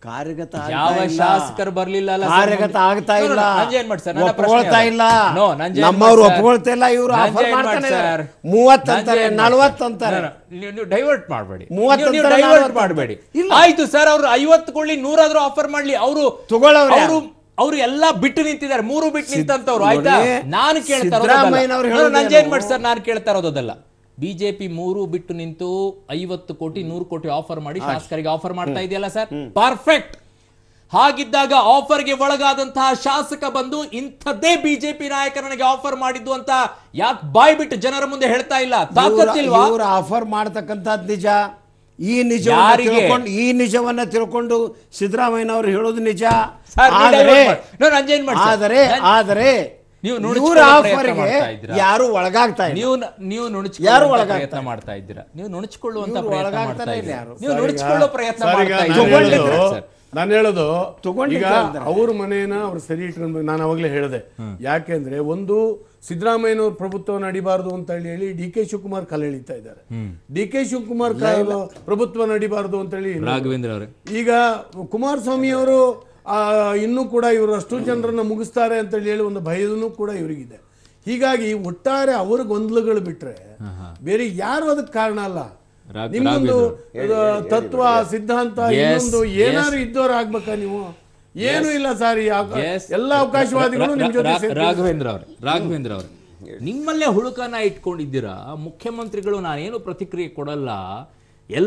ಕಾರ್ಯಗತ ಆಗ್ತಾ ಯಾವ ಇಲ್ಲ. ಶಾಸಕರು ಬರ್ಲಿಲ್ಲ ಅಲ್ಲ ಸರ್ ಕಾರ್ಯಗತ ಮುಂದೆ? ಆಗ್ತಾ No, no, ಇಲ್ಲ no, ನಂಜ್ ಏನ್ ಮಾಡಿ ಸರ್? ನನ್ನ ಪ್ರಶ್ನೆ ಒಪ್ಕೊಳ್ತಾ ಅದು. ಇಲ್ಲ No, ನಂಜ್ ಏನ್ ನಮ್ಮವ್ರು ಮಾಡಿ ಸರ್? ಒಪ್ಕೊಳ್ತಾ ಇಲ್ಲ ಇವರು ನಂಜ್ ಆಫರ್ ಏನ್ ಮಾಡಿ ಮಾಡ್ತಾನೆ ಸರ್? ಮೂವತ್ತು ನಂಜ್ ಅಂತಾರೆ ಏನ್ ಮಾಡಿ ನಲ್ವತ್ತು ಸರ್? ಅಂತಾರೆ No, no, ನೀವು- ನೀವು ಡೈವರ್ಟ್ ಮಾಡಬೇಡಿ ಮೂವತ್ತು ನೀವು ಅಂತಾರೆ, ಡೈವರ್ಟ್ ನಲ್ವತ್ತು ಮಾಡಬೇಡಿ ಇಲ್ಲ. ಆಯ್ತು ಸರ್ ಅವ್ರು ಐವತ್ತು ಕೊಳ್ಳಿ ನೂರಾದ್ರೂ ಆಫರ್ ಮಾಡ್ಲಿ ಅವರು ತಗೊಳ್ಳವ್ರೆ. ಅವರು ಅವರು ಎಲ್ಲಾ ಬಿಟ್ಟು ನಿಂತಿದ್ದಾರೆ ಮೂರು ಬಿಟ್ಟು ನಿಂತಂತವ್ರು ಆಯ್ತಾ ನೋಡಿ, ನಾನು ಕೇಳ್ತಾ ಸಿದ್ದರಾಮಯ್ಯನವ್ರು ಇರೋದಲ್ಲ ಹೇಳೋದೇನು? ನಂಜೇನ್ ಮಾಡಿ ಸರ್ ನಾನು ಕೇಳ್ತಾ ಇರೋದಲ್ಲ ಬಿಜೆಪಿ ಮೂರು ಬಿಟ್ಟು ನಿಂತು ಐವತ್ತು ಕೋಟಿ ನೂರು ಕೋಟಿ ಆಫರ್ ಮಾಡಿ ಶಾಸಕರಿಗೆ ಆಫರ್ ಮಾಡ್ತಾ ಇದೆಯಲ್ಲ ಸರ್ ಪರ್ಫೆಕ್ಟ್ ಹಾಗಿದ್ದಾಗ ಆಫರ್ಗೆ ಒಳಗಾದಂತಹ ಶಾಸಕ ಬಂದು ಇಂಥದ್ದೇ ಬಿಜೆಪಿ ನಾಯಕ ನನಗೆ ಆಫರ್ ಮಾಡಿದ್ದು ಅಂತ ಯಾಕೆ ಬಾಯ್ ಬಿಟ್ಟು ಜನರ ಮುಂದೆ ಹೇಳ್ತಾ ಇಲ್ಲ ತಾಕತ್ತಿಲ್ವಾ ಇವರು ಆಫರ್ ಮಾಡ್ತಕ್ಕಂಥದ್ದು ನಿಜ ಈ ನಿಜವನ್ನ ಯಾರಿಗೆ? ತಿಳ್ಕೊಂಡು ಈ ನಿಜವನ್ನ ತಿಳ್ಕೊಂಡು ಸಿದ್ದರಾಮಯ್ಯನವರು ಹೇಳೋದು ನಿಜ ಸರ್, ನೀವು ಆದರೆ divert ಮಾಡಿ. No, ನಂಜೇನ್ ಮಾಡಿ ಸರ್? ಆದರೆ ನನ್- ಆದರೆ ನೀವು ಇವ್ರ ನುಣುಚ್ಕೊಳ್ಳೋ ಪ್ರಯತ್ನ ಆಫರ್ಗೆ ಮಾಡ್ತಾ ಇದ್ದೀರಾ. ಯಾರು ಒಳಗಾಗ್ತಾ ಇಲ್ಲ ನೀವು ನೀವು ನುಣುಚ್ಕೊಳ್ಳೋ ಯಾರು ಪ್ರಯತ್ನ ಒಳಗಾಗ್ತಾರೆ? ಮಾಡ್ತಾ ಇದ್ದೀರಾ ನೀವು ನುಣುಚ್ಕೊಳ್ಳುವಂತ ಇವ್ರು ಪ್ರಯತ್ನ ಒಳಗಾಗ್ತಾನೆ ಮಾಡ್ತಾ ಇಲ್ಲ ಇದ್ದೀರಾ ಯಾರು. ನೀವು ಸರ್, ಈಗ- ನುಣುಚ್ಕೊಳ್ಳೋ ಪ್ರಯತ್ನ ಸರ್, ಈಗ ಮಾಡ್ತಾ ನಾನು ಇದ್ದೀರಾ ಹೇಳೋದು- ಸರ್. ನಾನು ಹೇಳೋದು ಈಗ ತಗೊಂಡಿಲ್ಲ ಅಂದ್ರೆ. ಅವ್ರ ಮನೇನ ಅವ್ರು ಸರಿ ಇಟ್ಕೊಂಡು ನಾನು ಅವಾಗಲೇ ಹೇಳಿದೆ ಯಾಕೆಂದ್ರೆ ಒಂದು ಸಿದ್ದರಾಮಯ್ಯನವ್ರ ಪ್ರಭುತ್ವ ನಡಿಬಾರದು ಅಂತ ಹೇಳಿ ಹೇಳಿ ಡಿ ಕೆ ಶಿವಕುಮಾರ್ ಕಲೆ ಎಳಿತಾ ಇದ್ದಾರೆ ಡಿ ಕೆ ಶಿವಕುಮಾರ್ ಕ- ಪ್ರಭುತ್ವ ನಡಿಬಾರದು ಅಂತ ಹೇಳಿ ಇನ್ನೊಂದು. ರಾಘವೇಂದ್ರ ಅವರೇ ಈಗ ಕುಮಾರಸ್ವಾಮಿ ಅವರು ಇನ್ನೂ ಕೂಡ ಇವರು ಅಷ್ಟು ಜನರನ್ನ ಮುಗಿಸ್ತಾರೆ ಅಂತ ಹೇಳಿ ಒಂದು ಭಯನೂ ಕೂಡ ಇವರಿಗಿದೆ ಹೀಗಾಗಿ ಒಟ್ಟಾರೆ ಅವ್ರ ಗೊಂದಲಗಳು ಬಿಟ್ರೆ ಬೇರೆ ಯಾರು ಅದಕ್ಕೆ ಕಾರಣ ಅಲ್ಲ ರಾಘ- ನಿಮ್ಮೊಂದು ಇದು ತತ್ವ ಸಿದ್ಧಾಂತ Yes, ಇನ್ನೊಂದು yes. ಏನಾದ್ರು ಇದ್ದವ್ರು ಆಗ್ಬೇಕಾ ನೀವು ಏನು ಇಲ್ಲ ಸರ್ ಈ ಅವಕ- Yes. ಎಲ್ಲ ಅವಕಾಶವಾದಿಗಳು ನಿಮ್ ಜೊತೆ ರಾ- ಸೇರ್ಕೊಂಡು- ರಾಘವೇಂದ್ರ ಅವರೇ ರಾಘವೇಂದ್ರ ಅವರೇ ನಿಮ್ಮಲ್ಲೇ ಹುಳುಕನ್ನ ಇಟ್ಕೊಂಡಿದ್ದೀರಾ ಮುಖ್ಯಮಂತ್ರಿಗಳು ನಾನೇನು ಪ್ರತಿಕ್ರಿಯೆ ಕೊಡಲ್ಲ ಎಲ್ಲ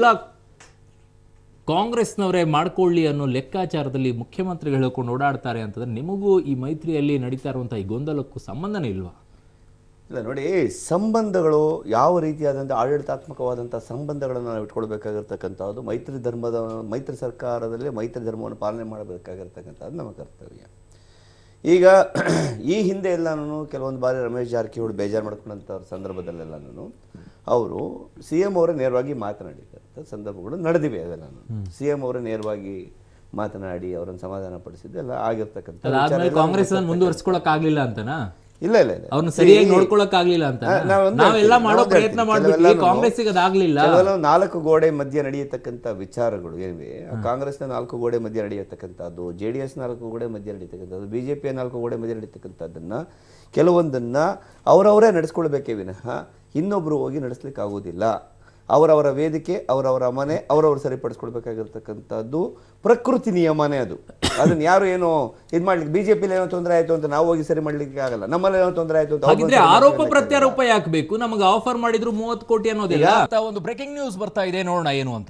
ಕಾಂಗ್ರೆಸ್ನವರೇ ಮಾಡ್ಕೊಳ್ಳಿ ಅನ್ನೋ ಲೆಕ್ಕಾಚಾರದಲ್ಲಿ ಮುಖ್ಯಮಂತ್ರಿಗಳು ಹೇಳ್ಕೊಂಡು ಓಡಾಡ್ತಾರೆ ಅಂತಂದ್ರೆ ನಿಮಗೂ ಈ ಮೈತ್ರಿಯಲ್ಲಿ ನಡೀತಾ ಇರುವಂತಹ ಈ ಗೊಂದಲಕ್ಕೂ ಸಂಬಂಧನೇ ಇಲ್ವಾ ಇಲ್ಲ ನೋಡಿ ಸಂಬಂಧಗಳು ಯಾವ ರೀತಿಯಾದಂಥ ಆಡಳಿತಾತ್ಮಕವಾದಂಥ ಸಂಬಂಧಗಳನ್ನು ನಾವು ಇಟ್ಕೊಳ್ಬೇಕಾಗಿರ್ತಕ್ಕಂಥದ್ದು ಮೈತ್ರಿ ಧರ್ಮದ ಮೈತ್ರಿ ಸರ್ಕಾರದಲ್ಲಿ ಮೈತ್ರಿ ಧರ್ಮವನ್ನು ಪಾಲನೆ ಮಾಡಬೇಕಾಗಿರ್ತಕ್ಕಂಥದ್ದು ನಮ್ಮ ಕರ್ತವ್ಯ ಈಗ ಈ ಹಿಂದೆ ಎಲ್ಲನೂ ಕೆಲವೊಂದು ಬಾರಿ ರಮೇಶ್ ಜಾರಕಿಹೊಳಿ ಬೇಜಾರು ಮಾಡ್ಕೊಂಡಂಥ ಸಂದರ್ಭದಲ್ಲೆಲ್ಲನೂ ಅವರು ಸಿ ಎಂ ಅವರೇ ನೇರವಾಗಿ ಮಾತನಾಡಿದಂಥ ಸಂದರ್ಭಗಳು ನಡೆದಿವೆ ಅದೆಲ್ಲನೂ ಸಿ ಎಂ ಅವರೇ ನೇರವಾಗಿ ಮಾತನಾಡಿ ಅವರನ್ನು ಸಮಾಧಾನ ಪಡಿಸಿದ್ದು ಎಲ್ಲ ಆಗಿರ್ತಕ್ಕಂಥ ವಿಚಾರ ಅದಾದ್ಮೇಲೆ ಎಲ್ಲ ಕಾಂಗ್ರೆಸ್ ಮುಂದುವರ್ಸ್ಕೊಳಕ್ ಆಗ್ಲಿಲ್ಲ ಅಂತನಾ ಇಲ್ಲ ಇಲ್ಲ ಇಲ್ಲ ಅವ್ರನ್ನ ಸರಿಯಾಗಿ ಈ- ನೋಡ್ಕೊಳಕ್ ಆಗ್ಲಿಲ್ಲ ಅಂತ ಆ, ನಾವ್ ಒಂದೇ ನಾವೆಲ್ಲ ಹೇಳ್ತೀವಿ, ಮಾಡೋ ಒಂದೇ ಪ್ರಯತ್ನ ಹೇಳ್ತೀವಿ. ಮಾಡ್ಬಿಟ್ವಿ ಕೆಲವೆಲ್ಲ ಕಾಂಗ್ರೆಸ್ಸಿಗೆ ಅದಾಗ್ಲಿಲ್ಲ ಕೆಲವೆಲ್ಲ ನಾಲ್ಕು ಗೋಡೆ ಮಧ್ಯೆ ನಡೆಯತಕ್ಕಂಥ ವಿಚಾರಗಳು ಏನಿವೆ ಆ ಕಾಂಗ್ರೆಸ್ನ ನಾಲ್ಕು ಗೋಡೆ ಮಧ್ಯೆ ನಡೆಯತಕ್ಕಂಥದ್ದು ಜೆ ಡಿ ಎಸ್ ನಾಲ್ಕು ಗೋಡೆ ಮಧ್ಯೆ ನಡೀತಕ್ಕಂಥದ್ದು ಬಿ ಜೆ ಪಿಯ ನಾಲ್ಕು ಗೋಡೆ ಮಧ್ಯೆ ನಡೀತಕ್ಕಂಥದ್ದನ್ನ ಕೆಲವೊಂದನ್ನ ಅವರವರೇ ನಡೆಸ್ಕೊಳ್ಬೇಕೇ ವಿನಃ ಇನ್ನೊಬ್ರು ಹೋಗಿ ನಡೆಸ್ಲಿಕ್ಕೆ ಆಗೋದಿಲ್ಲ ಅವರವರ ವೇದಿಕೆ ಅವರವರ ಮನೆ ಅವರವರು ಸರಿಪಡಿಸ್ಕೊಳ್ಬೇಕಾಗಿರ್ತಕ್ಕಂಥದ್ದು ಪ್ರಕೃತಿ ನಿಯಮನೇ ಅದು ಅದನ್ನ ಯಾರು ಏನು ಇದು ಮಾಡ್ಲಿಕ್ಕೆ ಬಿಜೆಪಿ ಏನೋ ತೊಂದರೆ ಆಯ್ತು ಅಂತ ನಾವು ಹೋಗಿ ಸರಿ ಮಾಡ್ಲಿಕ್ಕೆ ಆಗಲ್ಲ ನಮ್ಮಲ್ಲಿ ಏನೋ ತೊಂದರೆ ಆಯ್ತು ಅಂತ ಅವ್ರು ಹಾಗಿದ್ರೆ ಸರಿ ಆರೋಪ ಮಾಡ್ಲಿಕ್ಕೆ ಪ್ರತ್ಯಾರೋಪ ಯಾಕೆ ಬೇಕು ನಮಗೆ ಆಫರ್ ಮಾಡಿದ್ರು ಮೂವತ್ತು ಕೋಟಿ ಅನ್ನೋದಿಲ್ಲ ಅಂತ ಒಂದು ಬ್ರೇಕಿಂಗ್ ನ್ಯೂಸ್ ಬರ್ತಾ ಇದೆ ನೋಡೋಣ ಏನು ಅಂತ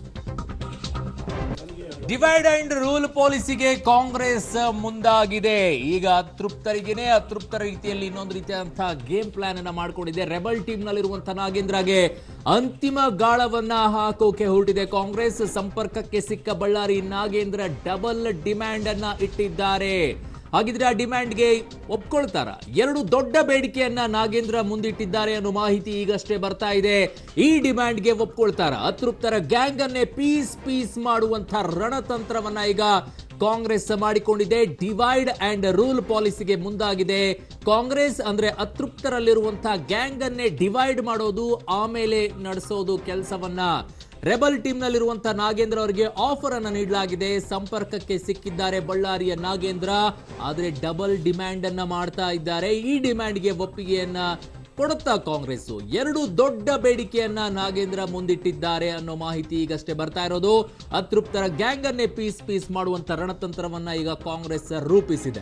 ಡಿವೈಡ್ ಅಂಡ್ ರೂಲ್ ಪಾಲಿಸಿಗೆ ಕಾಂಗ್ರೆಸ್ ಮುಂದಾಗಿದೆ ಈಗ ಅತೃಪ್ತರಿಗೇನೆ ಅತೃಪ್ತರ ರೀತಿಯಲ್ಲಿ ಇನ್ನೊಂದು ರೀತಿಯಾದಂತಹ ಗೇಮ್ ಪ್ಲಾನ್ ಅನ್ನ ಮಾಡ್ಕೊಂಡಿದೆ ರೆಬಲ್ ಟೀಮ್ ನಲ್ಲಿರುವಂತಹ ನಾಗೇಂದ್ರಗೆ ಅಂತಿಮ ಗಾಳವನ್ನ ಹಾಕೋಕೆ ಹೊರಟಿದೆ ಕಾಂಗ್ರೆಸ್ ಸಂಪರ್ಕಕ್ಕೆ ಸಿಕ್ಕ ಬಳ್ಳಾರಿ ನಾಗೇಂದ್ರ ಡಬಲ್ ಡಿಮ್ಯಾಂಡ್ ಅನ್ನ ಇಟ್ಟಿದ್ದಾರೆ ಹಾಗಿದ್ರೆ ಆ ಡಿಮ್ಯಾಂಡ್ಗೆ ಒಪ್ಕೊಳ್ತಾರ ಎರಡು ದೊಡ್ಡ ಬೇಡಿಕೆಯನ್ನ ನಾಗೇಂದ್ರ ಮುಂದಿಟ್ಟಿದ್ದಾರೆ ಅನ್ನೋ ಮಾಹಿತಿ ಈಗಷ್ಟೇ ಬರ್ತಾ ಇದೆ ಈ ಡಿಮ್ಯಾಂಡ್ಗೆ ಒಪ್ಕೊಳ್ತಾರ ಅತೃಪ್ತರ ಗ್ಯಾಂಗ್ ಅನ್ನೇ ಪೀಸ್ ಪೀಸ್ ಮಾಡುವಂತ ರಣತಂತ್ರವನ್ನ ಈಗ ಕಾಂಗ್ರೆಸ್ ಮಾಡಿಕೊಂಡಿದೆ ಡಿವೈಡ್ ಅಂಡ್ ರೂಲ್ ಪಾಲಿಸಿಗೆ ಮುಂದಾಗಿದೆ ಕಾಂಗ್ರೆಸ್ ಅಂದ್ರೆ ಅತೃಪ್ತರಲ್ಲಿರುವಂತಹ ಗ್ಯಾಂಗ್ ಅನ್ನೇ ಡಿವೈಡ್ ಮಾಡೋದು ಆಮೇಲೆ ನಡೆಸೋದು ಕೆಲಸವನ್ನ ರೆಬಲ್ ಟೀಮ್ ನಲ್ಲಿರುವಂತಹ ನಾಗೇಂದ್ರ ಅವರಿಗೆ ಆಫರ್ ಅನ್ನ ನೀಡಲಾಗಿದೆ ಸಂಪರ್ಕಕ್ಕೆ ಸಿಕ್ಕಿದ್ದಾರೆ ಬಳ್ಳಾರಿಯ ನಾಗೇಂದ್ರ ಆದ್ರೆ ಡಬಲ್ ಡಿಮ್ಯಾಂಡ್ ಅನ್ನ ಮಾಡ್ತಾ ಇದ್ದಾರೆ ಈ ಡಿಮ್ಯಾಂಡ್ಗೆ ಒಪ್ಪಿಗೆಯನ್ನ ಕೊಡುತ್ತಾ ಕಾಂಗ್ರೆಸ್ ಎರಡು ದೊಡ್ಡ ಬೇಡಿಕೆಯನ್ನ ನಾಗೇಂದ್ರ ಮುಂದಿಟ್ಟಿದ್ದಾರೆ ಅನ್ನೋ ಮಾಹಿತಿ ಈಗಷ್ಟೇ ಬರ್ತಾ ಇರೋದು ಅತೃಪ್ತರ ಗ್ಯಾಂಗ್ ಅನ್ನೇ ಪೀಸ್ ಪೀಸ್ ಮಾಡುವಂತ ರಣತಂತ್ರವನ್ನ ಈಗ ಕಾಂಗ್ರೆಸ್ ರೂಪಿಸಿದೆ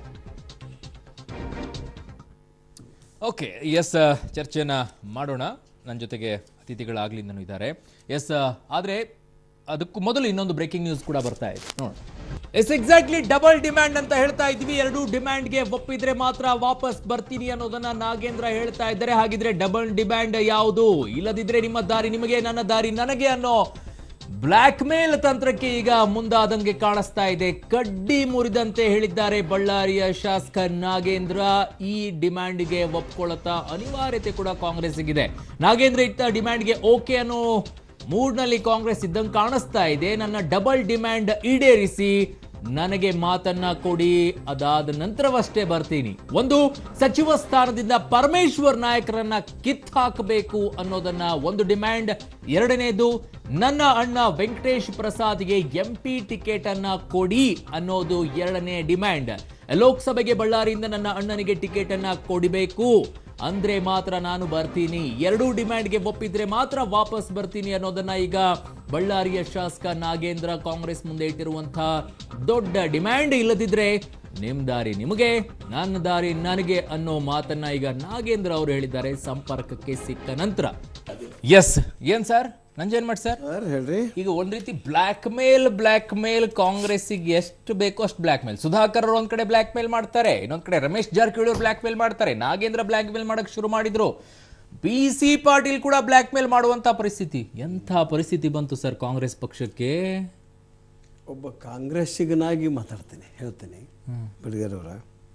ಓಕೆ ಎಸ್ ಚರ್ಚೆಯನ್ನ ಮಾಡೋಣ ನನ್ನ ಜೊತೆಗೆ ಅತಿಥಿಗಳಾಗ್ಲಿಂದನೂ ಇದ್ದಾರೆ ಎಸ್ ಆದರೆ ಅದಕ್ಕೂ ಮೊದಲು ಇನ್ನೊಂದು ಬ್ರೇಕಿಂಗ್ ನ್ಯೂಸ್ ಕೂಡ ಬರ್ತಾ ಇದೆ ನೋಡೋಣ ಎಸ್ ಎಕ್ಸಾಕ್ಟ್ಲಿ ಡಬಲ್ ಡಿಮ್ಯಾಂಡ್ ಅಂತ ಹೇಳ್ತಾ ಇದ್ವಿ ಎರಡು ಡಿಮ್ಯಾಂಡ್ಗೆ ಒಪ್ಪಿದ್ರೆ ಮಾತ್ರ ವಾಪಸ್ ಬರ್ತೀನಿ ಅನ್ನೋದನ್ನ ನಾಗೇಂದ್ರ ಹೇಳ್ತಾ ಇದ್ದಾರೆ ಹಾಗಿದ್ರೆ ಡಬಲ್ ಡಿಮ್ಯಾಂಡ್ ಯಾವುದು ಇಲ್ಲದಿದ್ರೆ ನಿಮ್ಮ ದಾರಿ ನಿಮಗೆ ನನ್ನ ದಾರಿ ನನಗೆ ಅನ್ನೋ ಬ್ಲ್ಯಾಕ್ ಮೇಲ್ ತಂತ್ರಕ್ಕೆ ಈಗ ಮುಂದಾದಂಗೆ ಕಾಣಿಸ್ತಾ ಇದೆ ಕಡ್ಡಿ ಮುರಿದಂತೆ ಹೇಳಿದ್ದಾರೆ ಬಳ್ಳಾರಿಯ ಶಾಸಕ ನಾಗೇಂದ್ರ ಈ ಡಿಮ್ಯಾಂಡ್ಗೆ ಒಪ್ಕೊಳ್ಳುತ್ತಾ ಅನಿವಾರ್ಯತೆ ಕೂಡ ಕಾಂಗ್ರೆಸ್ಸಿಗಿದೆ ನಾಗೇಂದ್ರ ಇಟ್ಟ ಡಿಮ್ಯಾಂಡ್ಗೆ ಓಕೆ ಅನ್ನೋ ಮೂಡ್ನಲ್ಲಿ ಕಾಂಗ್ರೆಸ್ ಇದ್ದಂಗೆ ಕಾಣಿಸ್ತಾ ಇದೆ ನನ್ನ ಡಬಲ್ ಡಿಮ್ಯಾಂಡ್ ಈಡೇರಿಸಿ ನನಗೆ ಮಾತನ್ನ ಕೊಡಿ ಅದಾದ ನಂತರವಷ್ಟೇ ಬರ್ತೀನಿ ಒಂದು ಸಚಿವ ಸ್ಥಾನದಿಂದ ಪರಮೇಶ್ವರ್ ನಾಯಕರನ್ನ ಕಿತ್ ಹಾಕಬೇಕು ಅನ್ನೋದನ್ನ ಒಂದು ಡಿಮ್ಯಾಂಡ್ ಎರಡನೇದು ನನ್ನ ಅಣ್ಣ ವೆಂಕಟೇಶ್ ಪ್ರಸಾದ್ಗೆ ಎಂಪಿ ಟಿಕೆಟ್ ಅನ್ನ ಕೊಡಿ ಅನ್ನೋದು ಎರಡನೇ ಡಿಮ್ಯಾಂಡ್ ಲೋಕಸಭೆಗೆ ಬಳ್ಳಾರಿಯಿಂದ ನನ್ನ ಅಣ್ಣನಿಗೆ ಟಿಕೆಟ್ ಅನ್ನ ಕೊಡಬೇಕು ಅಂದ್ರೆ ಮಾತ್ರ ನಾನು ಬರ್ತೀನಿ ಎರಡೂ ಡಿಮ್ಯಾಂಡ್ಗೆ ಒಪ್ಪಿದ್ರೆ ಮಾತ್ರ ವಾಪಸ್ ಬರ್ತೀನಿ ಅನ್ನೋದನ್ನ ಈಗ ಬಳ್ಳಾರಿಯ ಶಾಸಕ ನಾಗೇಂದ್ರ ಕಾಂಗ್ರೆಸ್ ಮುಂದೆ ಇಟ್ಟಿರುವಂತಹ ದೊಡ್ಡ ಡಿಮ್ಯಾಂಡ್ ಇಲ್ಲದಿದ್ರೆ ನಿಮ್ ದಾರಿ ನಿಮಗೆ ನನ್ನ ದಾರಿ ನನಗೆ ಅನ್ನೋ ಮಾತನ್ನ ಈಗ ನಾಗೇಂದ್ರ ಅವರು ಹೇಳಿದ್ದಾರೆ ಸಂಪರ್ಕಕ್ಕೆ ಸಿಕ್ಕ ನಂತರ ಎಸ್ ಏನ್ ಸರ್ ನಂಜೇನ್ ಮಾಡಿ ಸರ್ ಸರ್ ಹೇಳ್ರಿ ಈಗ ಒಂದ್ ರೀತಿ ಬ್ಲಾಕ್ ಮೇಲ್ ಬ್ಲಾಕ್ ಮೇಲ್ ಕಾಂಗ್ರೆಸ್ಸಿಗೆ ಎಷ್ಟು ಬೇಕೋ ಅಷ್ಟು ಬ್ಲಾಕ್ ಮೇಲ್ ಸುಧಾಕರ್ ಅವರು ಒಂದ್ ಕಡೆ ಬ್ಲಾಕ್ ಮೇಲ್ ಮಾಡ್ತಾರೆ ಇನ್ನೊಂದ್ ಕಡೆ ರಮೇಶ್ ಜಾರಕಿಹೊಳಿ ಅವರು ಬ್ಲಾಕ್ ಮೇಲ್ ಮಾಡ್ತಾರೆ ನಾಗೇಂದ್ರ ಬ್ಲಾಕ್ ಮೇಲ್ ಮಾಡಕ್ ಶುರು ಮಾಡಿದ್ರು ಬಿ ಸಿ ಪಾಟೀಲ್ ಕೂಡ ಬ್ಲಾಕ್ ಮೇಲ್ ಮಾಡುವಂತ ಪರಿಸ್ಥಿತಿ ಎಂಥ ಪರಿಸ್ಥಿತಿ ಬಂತು ಸರ್ ಕಾಂಗ್ರೆಸ್ ಪಕ್ಷಕ್ಕೆ ಒಬ್ಬ ಕಾಂಗ್ರೆಸ್ಸಿಗನಾಗಿ ಮಾತಾಡ್ತೀನಿ ಹೇಳ್ತೀನಿ ಬೆಳಗೆರವರ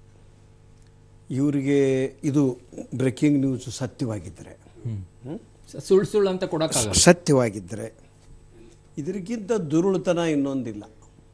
ಇವರಿಗೆ ಇದು ಬ್ರೇಕಿಂಗ್ ನ್ಯೂಸ್ ಸತ್ಯವಾಗಿದ್ದರೆ ಸುಳ್ಳು ಸುಳ್ಳು ಅಂತ ಕೊಡಕ್ಕಾಗಲ್ಲ ಸತ್ಯವಾಗಿದ್ದರೆ ಇದಕ್ಕಿಂತ ದುರುಳುತನ ಇನ್ನೊಂದಿಲ್ಲ